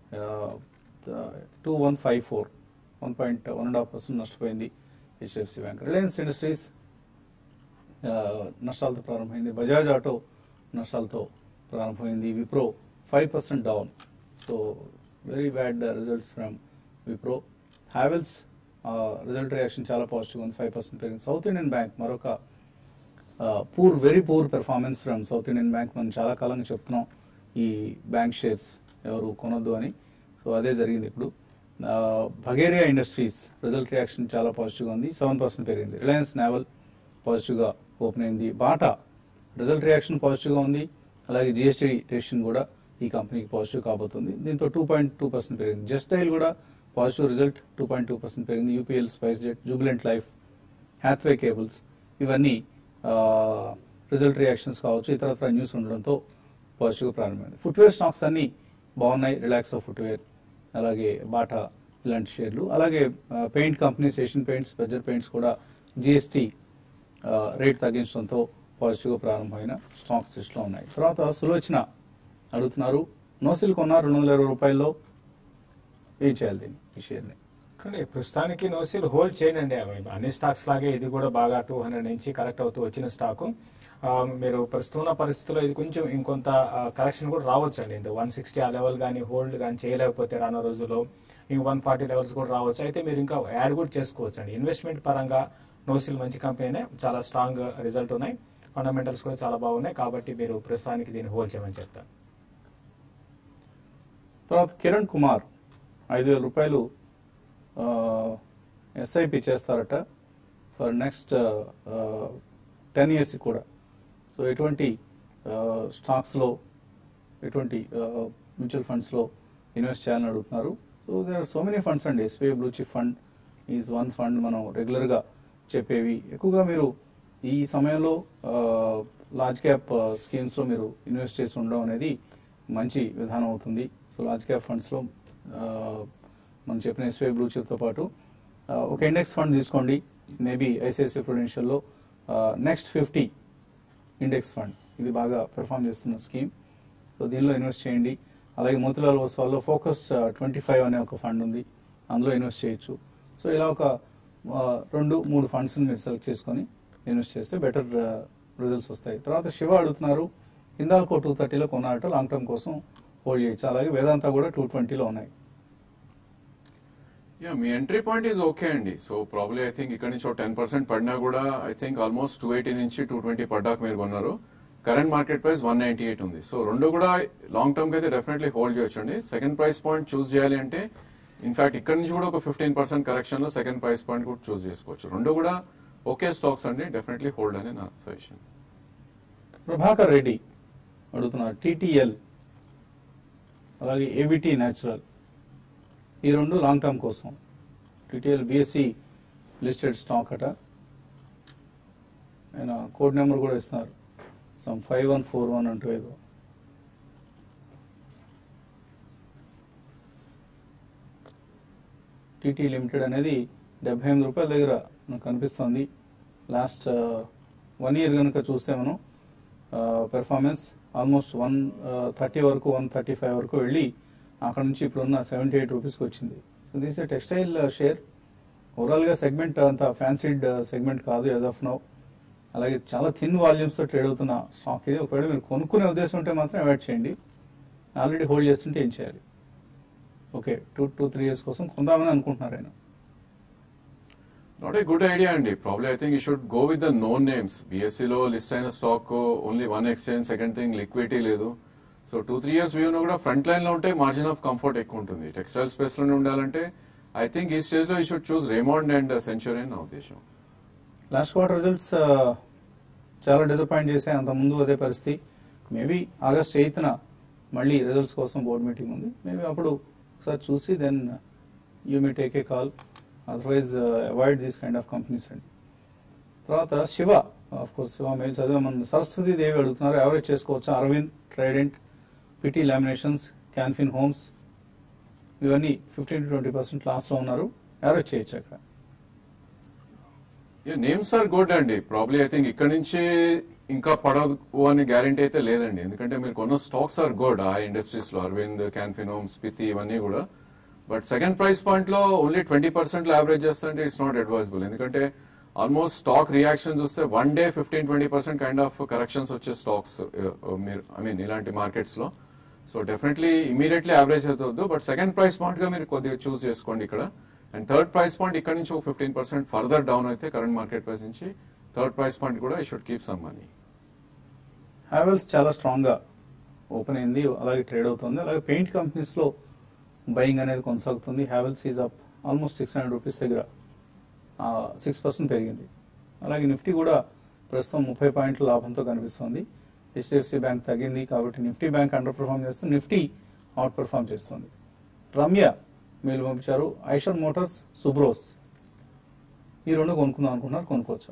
two one five four one point one and half percent నష్టపోయింది హెచ్డిఎఫ్సి బ్యాంక్ రిలయన్స్ ఇండస్ట్రీస్ ఆ, నష్టాలతో ప్రారంభమైంది బజాజ్ ఆటో నష్టాలతో ప్రారంభమైంది Wipro five percent down so very bad results from Wipro Havells result reaction చాలా positive ఉంది five percent పెరిగింది South Indian bank మరొక poor very poor performance from South Indian bank మనం చాలా కాలంగా చెప్తున్నాం ఈ బ్యాంక్ షేర్స్ ఎవరు కొనొద్దు అని సో అదే జరిగింది ఇప్పుడు భగేరియా ఇండస్ట్రీస్ రిజల్ట్ రియాక్షన్ చాలా పాజిటివ్గా ఉంది సెవెన్ పర్సెంట్ పెరిగింది రిలయన్స్ నావల్ పాజిటివ్గా ఓపెన్ అయింది బాటా రిజల్ట్ రియాక్షన్ పాజిటివ్గా ఉంది అలాగే జిఎస్టీ డెసిషన్ కూడా ఈ కంపెనీకి పాజిటివ్ కాబోతుంది దీంతో టూ పాయింట్ టూ పర్సెంట్ పెరిగింది జస్ట్ డైల్ కూడా positive result two point two percent పెరిగింది UPL SpiceJet Jubilant Life Hathway Cables ఇవన్నీ రిజల్ట్ రియాక్షన్స్ కావచ్చు ఇతరత్ర న్యూస్ ఉండడంతో పాజిటివ్గా ప్రారంభమైంది ఫుట్వేర్ స్టాక్స్ అన్ని బాగున్నాయి రిలాక్స్ ఆఫ్ ఫుట్వేర్ అలాగే బాటా ఇలాంటి షేర్లు అలాగే paint companies Asian Paints Berger Paints కూడా జిఎస్టీ రేట్ తగ్గించడంతో పాజిటివ్గా ప్రారంభమైన స్టాక్స్ లిస్ట్లో ఉన్నాయి తర్వాత సులోచన అడుగుతున్నారు నోసిల్ కొన్నారు రెండు వందల ఇరవై రూపాయల్లో ఏం చేయాలి దీన్ని ఈ షేర్ని కానీ ప్రస్తుతానికి నోసిల్ హోల్డ్ చేయండి అవి అన్ని స్టాక్స్ లాగే ఇది కూడా బాగా టూ హండ్రెడ్ నుంచి కరెక్ట్ అవుతూ వచ్చిన స్టాక్ మీరు ప్రస్తుతం ఉన్న పరిస్థితుల్లో ఇది కొంచెం ఇంకొంత కరెక్షన్ కూడా రావచ్చు అండి ఇంత వన్ సిక్స్టీ ఆ లెవెల్ కానీ హోల్డ్ కానీ చేయలేకపోతే రానున్న రోజుల్లో ఇంక వన్ ఫార్టీ లెవెల్స్ కూడా రావచ్చు అయితే మీరు ఇంకా యాడ్ కూడా చేసుకోవచ్చు అండి ఇన్వెస్ట్మెంట్ పరంగా నోసిల్ మంచి కంపెనీనే చాలా స్ట్రాంగ్ రిజల్ట్ ఉన్నాయి ఫండమెంటల్స్ కూడా చాలా బాగున్నాయి కాబట్టి మీరు ప్రస్తుతానికి దీన్ని హోల్డ్ చేయమని చెప్తాను తర్వాత కిరణ్ కుమార్ ఐదు వేల రూపాయలు ఎస్ఐపి చేస్తారట ఫర్ నెక్స్ట్ టెన్ ఇయర్స్ కూడా సో ఎటువంటి స్టాక్స్లో ఎటువంటి మ్యూచువల్ ఫండ్స్లో ఇన్వెస్ట్ చేయాలని అడుగుతున్నారు so there are so many funds అండి SBI blue chip fund is one fund మనం రెగ్యులర్గా చెప్పేవి ఎక్కువగా మీరు ఈ సమయంలో లార్జ్ క్యాప్ స్కీమ్స్లో మీరు ఇన్వెస్ట్ చేసి ఉండడం అనేది మంచి విధానం అవుతుంది సో లార్జ్ క్యాప్ ఫండ్స్లో మనం చెప్పిన ఎస్బీఐ బ్లూ చిప్తో పాటు ఆ, ఒక ఇండెక్స్ ఫండ్ తీసుకోండి మేబీ ఐసిఐసిఐ ప్రొడెన్షియల్లో నెక్స్ట్ ఫిఫ్టీ ఇండెక్స్ ఫండ్ ఇది బాగా పెర్ఫామ్ చేస్తున్న స్కీమ్ సో దీనిలో ఇన్వెస్ట్ చేయండి అలాగే మోతిలాల్ ఓస్వాల్లో ఫోకస్ ట్వంటీ ఫైవ్ అనే ఒక ఫండ్ ఉంది అందులో ఇన్వెస్ట్ చేయొచ్చు సో ఇలా ఒక ఆ, రెండు మూడు ఫండ్స్ని మీరు సెలెక్ట్ చేసుకొని ఇన్వెస్ట్ చేస్తే బెటర్ రిజల్ట్స్ వస్తాయి తర్వాత శివ అడుగుతున్నారు ఇందాల్కో టూ థర్టీలో కొన్నారట లాంగ్ టర్మ్ కోసం హోల్డ్ చేయొచ్చు అలాగే వేదాంత కూడా టూ ట్వంటీలో ఉన్నాయి యా మీ ఎంట్రీ పాయింట్ ఈజ్ ఓకే అండి సో ప్రాబ్లీ ఐ థింక్ ఇక్కడ నుంచి ఒక టెన్ పర్సెంట్ పడినా కూడా I think almost two eighty నుంచి టూ ట్వంటీ పడ్డాక మీరు కొన్నారు current market price one ninety eight ఉంది సో రెండు కూడా లాంగ్ టర్మ్ కి అయితే డెఫినెట్లీ హోల్డ్ చేయొచ్చు అండి సెకండ్ ప్రైస్ పాయింట్ చూస్ చేయాలి అంటే ఇన్ఫాక్ట్ ఇక్కడ నుంచి కూడా ఒక ఫిఫ్టీన్ పర్సెంట్ కరెక్షన్ లో సెకండ్ ప్రైస్ పాయింట్ కూడా చూస్ చేసుకోవచ్చు రెండు కూడా ఓకే స్టాక్స్ అండి డెఫినెట్లీ హోల్డ్ అని నా సజెషన్ ప్రభాకర్ రెడ్డి అడుగుతున్నారు టీటీఎల్ అలాగే ఏబిటి న్యాచురల్ ఈ రెండు లాంగ్ టర్మ్ కోసం టీటీఎల్ బిఎస్సి లిస్టెడ్ స్టాక్ అట ఆయన కోడ్ నెంబర్ కూడా ఇస్తున్నారు some five one four one అంటూ ఏదో టీటీ లిమిటెడ్ అనేది డెబ్బై ఎనిమిది రూపాయల దగ్గర మనకు కనిపిస్తుంది లాస్ట్ వన్ ఇయర్ కనుక చూస్తే మనం పెర్ఫార్మెన్స్ ఆల్మోస్ట్ వన్ థర్టీ వరకు వన్ థర్టీ ఫైవ్ వరకు వెళ్ళి అక్కడ నుంచి ఇప్పుడున్న సెవెంటీ ఎయిట్ రూపీస్కి వచ్చింది so this a textile share ఓవరాల్గా సెగ్మెంట్ అంత ఫ్యాన్సీడ్ సెగ్మెంట్ కాదు యాజ్ ఆఫ్ నౌ అలాగే చాలా థిన్ వాల్యూమ్స్తో ట్రేడ్ అవుతున్న స్టాక్ ఇది ఒకవేళ మీరు కొనుక్కునే ఉద్దేశం ఉంటే మాత్రం అవాయిడ్ చేయండి ఆల్రెడీ హోల్డ్ చేస్తుంటే ఏం చేయాలి okay two two three years కోసం కొందామని అనుకుంటున్నారు ఆయన నాట్ ఏ గుడ్ ఐడియా అండి probably I think you should go with the known names బీఎస్సీలో లిస్ట్ అయిన stock only one exchange second thing liquidity లేదు సో టూ త్రీ ఇయర్స్ వ్యూలో కూడా ఫ్రంట్ లైన్ లో ఉంటే మార్జిన్ ఆఫ్ కంఫర్ట్ ఎక్కువ ఉంటుంది టెక్స్టైల్ స్పేస్ లోనే ఉండాలంటే ఐ థింక్ ఈ స్టేజ్ లో you should choose Raymond and Century నా ఉద్దేశం లాస్ట్ క్వార్టర్ రిజల్ట్స్ చాలా డిసప్పాయింట్ చేశాయి అంత ముందు అదే పరిస్థితి మేబీ ఆగస్ట్ ఎయిత్న మళ్ళీ రిజల్ట్స్ కోసం బోర్డు మీటింగ్ ఉంది మేబీ అప్పుడు ఒకసారి చూసి then you me take a call otherwise avoid these kind of companies అండి తర్వాత Shiva of course Shiva mail చదివా మన సరస్వతి దేవి అడుగుతున్నారు ఎవరేజ్ చేసుకోవచ్చా Arvind Trident PT laminations Can Fin Homes ఇవన్నీ ఫిఫ్టీన్ టు ట్వంటీ పర్సెంట్ లాస్ట్లో ఉన్నారు ఎవరేజ్ చేయొచ్చు అక్కడ నేమ్స్ ఆర్ గుడ్ అండి ప్రాబ్లీ ఐ థింక్ ఇక్కడ నుంచి ఇంకా పడవు అని గ్యారంటీ అయితే లేదండి ఎందుకంటే మీరు కొన్న స్టాక్స్ ఆర్ గుడ్ ఆ ఇండస్ట్రీస్ లో అరవింద్ క్యాన్ఫినోమ్ స్పితి ఇవన్నీ కూడా బట్ సెకండ్ ప్రైస్ పాయింట్ లో ఓన్లీ ట్వంటీ పర్సెంట్ లో యావరేజ్ చేస్తుంటే ఇట్స్ నాట్ అడ్వైజబుల్ ఎందుకంటే ఆల్మోస్ట్ స్టాక్ రియాక్షన్ చూస్తే one day fifteen twenty percent kind of corrections వచ్చే స్టాక్స్ మీరు ఐ మీన్ ఇలాంటి మార్కెట్స్ లో సో డెఫినెట్లీ ఇమీడియట్లీ యావరేజ్ అవుతుంది బట్ సెకండ్ ప్రైస్ పాయింట్ గా మీరు కొద్దిగా చూస్ చేసుకోండి ఇక్కడ అండ్ థర్డ్ ప్రైస్ పాయింట్ ఇక్కడ నుంచి ఒక ఫిఫ్టీన్ పర్సెంట్ ఫర్దర్ డౌన్ అయితే కరెంట్ మార్కెట్ ప్రైస్ నుంచి థర్డ్ ప్రైస్ పాయింట్ కూడా I should keep some money Havells చాలా స్ట్రాంగ్ గా ఓపెన్ అయింది అలాగే ట్రేడ్ అవుతుంది అలాగే పెయింట్ కంపెనీస్ లో బయింగ్ అనేది కొనసాగుతుంది Havells is up almost six hundred rupees దగ్గర సిక్స్ పర్సెంట్ పెరిగింది అలాగే నిఫ్టీ కూడా ప్రస్తుతం ముప్పై పాయింట్ల లాభంతో కనిపిస్తుంది హెచ్డిఎఫ్సి బ్యాంక్ తగ్గింది కాబట్టి నిఫ్టీ బ్యాంక్ అండర్ పర్ఫామ్ చేస్తుంది నిఫ్టీ అవుట్ పర్ఫామ్ చేస్తుంది రమ్య మీరు పంపించారు ఐషర్ మోటార్స్ సుబ్రోస్ ఈ రెండు కొనుక్కుందాం అనుకున్నారు కొనుక్కోవచ్చా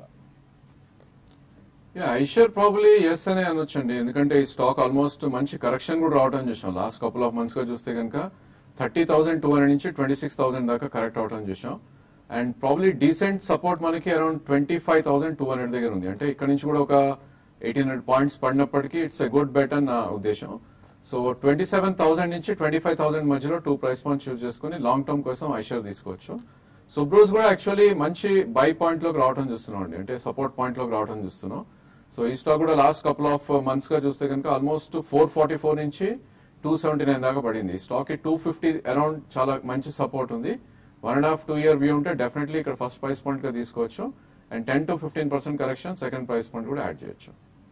ఐషర్ ప్రాబ్లీ ఎస్ అనే అనొచ్చండి ఎందుకంటే ఈ స్టాక్ ఆల్మోస్ట్ మంచి కరెక్షన్ కూడా రావడం చూసాం లాస్ట్ కపుల్ ఆఫ్ మంత్స్ గా చూస్తే కనుక థర్టీ థౌసండ్ టూ హండ్రెడ్ నుంచి ట్వంటీ సిక్స్ థౌసండ్ దాకా కరెక్ట్ అవడం చూసాం అండ్ ప్రాబ్లీ డీసెంట్ సపోర్ట్ మనకి around twenty five thousand two hundred దగ్గర ఉంది అంటే ఇక్కడ నుంచి కూడా ఒక ఎయిటీన్ హండ్రెడ్ పాయింట్స్ పడినప్పటికీ ఇట్స్ ఎ గుడ్ బెట్ అని నా ఉద్దేశం సో ట్వంటీ సెవెన్ థౌసండ్ నుంచి ట్వంటీ ఫైవ్ థౌసండ్ మధ్యలో టూ ప్రైస్ పాయింట్స్ చూస్ చేసుకుని లాంగ్ టర్మ్ కోసం ఐషర్ తీసుకోవచ్చు సుబ్రోస్ కూడా యాక్చువల్లీ మంచి బై పాయింట్ లోకి రావడం చూస్తున్నాం అండి అంటే సపోర్ట్ పాయింట్ లోకి రావడం చూస్తున్నాం సో ఈ స్టాక్ కూడా లాస్ట్ కపుల్ ఆఫ్ మంత్స్ గా చూస్తే కనుక ఆల్మోస్ట్ ఫోర్ ఫార్టీ ఫోర్ నుంచి టూ సెవెంటీ నైన్ దాకా పడింది ఈ స్టాక్ కి టూ ఫిఫ్టీ అరౌండ్ చాలా మంచి సపోర్ట్ ఉంది one and half two year view ఉంటే డెఫినెట్లీ ఇక్కడ ఫస్ట్ ప్రైస్ పాయింట్ గా తీసుకోవచ్చు and ten to fifteen percent correction second price point కూడా యాడ్ చేయొచ్చు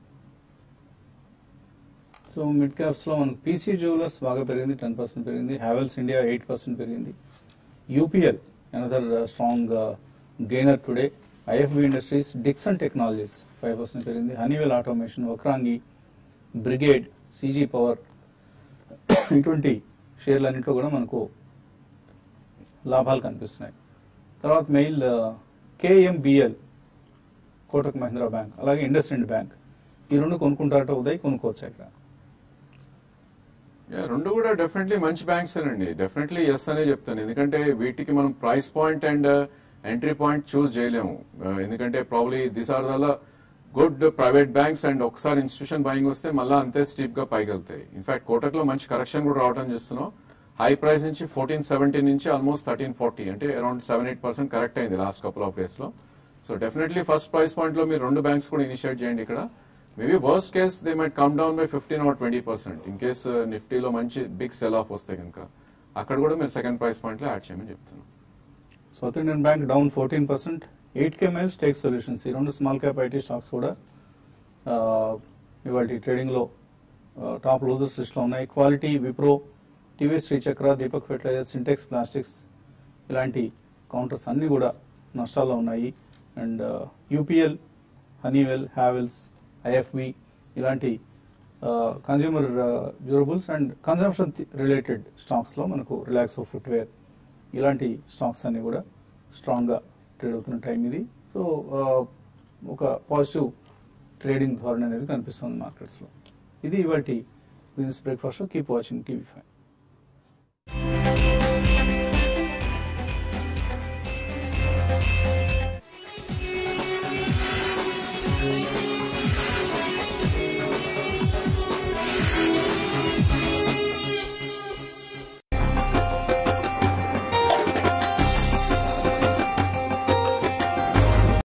సో మిడ్ క్యాప్స్ లో మనకు పీసీ జ్యువెలర్స్ బాగా పెరిగింది టెన్ పర్సెంట్ పెరిగింది హ్యావెల్స్ ఇండియా ఎయిట్ పర్సెంట్ పెరిగింది UPL another strong gainer today IFB Industries Dixon Technologies five percent పెరిగింది Honeywell Automation Vakrangee Brigade CG Power ఇటువంటి షేర్లన్నింటిలో కూడా మనకు లాభాలు కనిపిస్తున్నాయి తర్వాత mail KMBL Kotak Mahindra bank అలాగే ఇండస్ ఇండ్ బ్యాంక్ ఈ రెండు కొనుక్కుంటారట ఉదయ్ కొనుక్కోవచ్చు ఇక్కడ Yeah, రెండు కూడా డెఫినెట్లీ మంచి బ్యాంక్స్ అండి డెఫినెట్లీ ఎస్ అనే చెప్తాను ఎందుకంటే వీటికి మనం price point and entry point choose చేయలేము Uh, ఎందుకంటే ప్రాబ్లీ దిస్ ఆర్ దల్ల గుడ్ ప్రైవేట్ బ్యాంక్స్ అండ్ ఒకసారి ఇన్స్టిట్యూషన్ బయింగ్ వస్తే మళ్ళీ అంతే స్టీప్ గా పైకి వెళ్తాయి ఇన్ఫాక్ట్ కోటక్ లో మంచి కరెక్షన్ కూడా రావడం చూస్తున్నాం హై ప్రైస్ నుంచి ఫోర్టీన్ సెవెంటీన్ నుంచి ఆల్మోస్ట్ థర్టీన్ ఫార్టీ అంటే around seven eight percent correct అయింది లాస్ట్ కపుల్ ఆఫ్ డేస్ లో so definitely first price point లో మీరు రెండు బ్యాంక్స్ కూడా ఇనిషియేట్ చేయండి ఇక్కడ maybe worst case they might come down by fifteen or twenty percent in case నిఫ్టీలో మంచి బిగ్ సెల్ ఆఫ్ వస్తే కనుక అక్కడ కూడా మీరు సెకండ్ ప్రైస్ పాయింట్ లో యాడ్ చేయమని చెప్తున్నాను South Indian Bank down fourteen percent eight K Miles tech solutions ఈ రెండు స్మాల్ క్యాప్ ఐటీ స్టాక్స్ కూడా ఆ, ఇవాళ ట్రేడింగ్ లో టాప్ లూజర్స్ లిస్ట్ లో ఉన్నాయి quality Wipro TV Srichakra Deepak fertiliser Sintex plastics ఇలాంటి కౌంటర్స్ అన్ని కూడా నష్టాల్లో ఉన్నాయి and UPL Honeywell Havells IFB ఇలాంటి consumer durables and consumption related స్టాక్స్లో మనకు రిలాక్స్ ఆఫ్ ఫుట్వేర్ ఇలాంటి స్టాక్స్ అన్ని కూడా స్ట్రాంగ్గా ట్రేడ్ అవుతున్న టైం ఇది సో ఒక పాజిటివ్ ట్రేడింగ్ ధోరణి అనేది కనిపిస్తుంది మార్కెట్స్లో ఇది ఇవాటి business breakfast keep watching TV five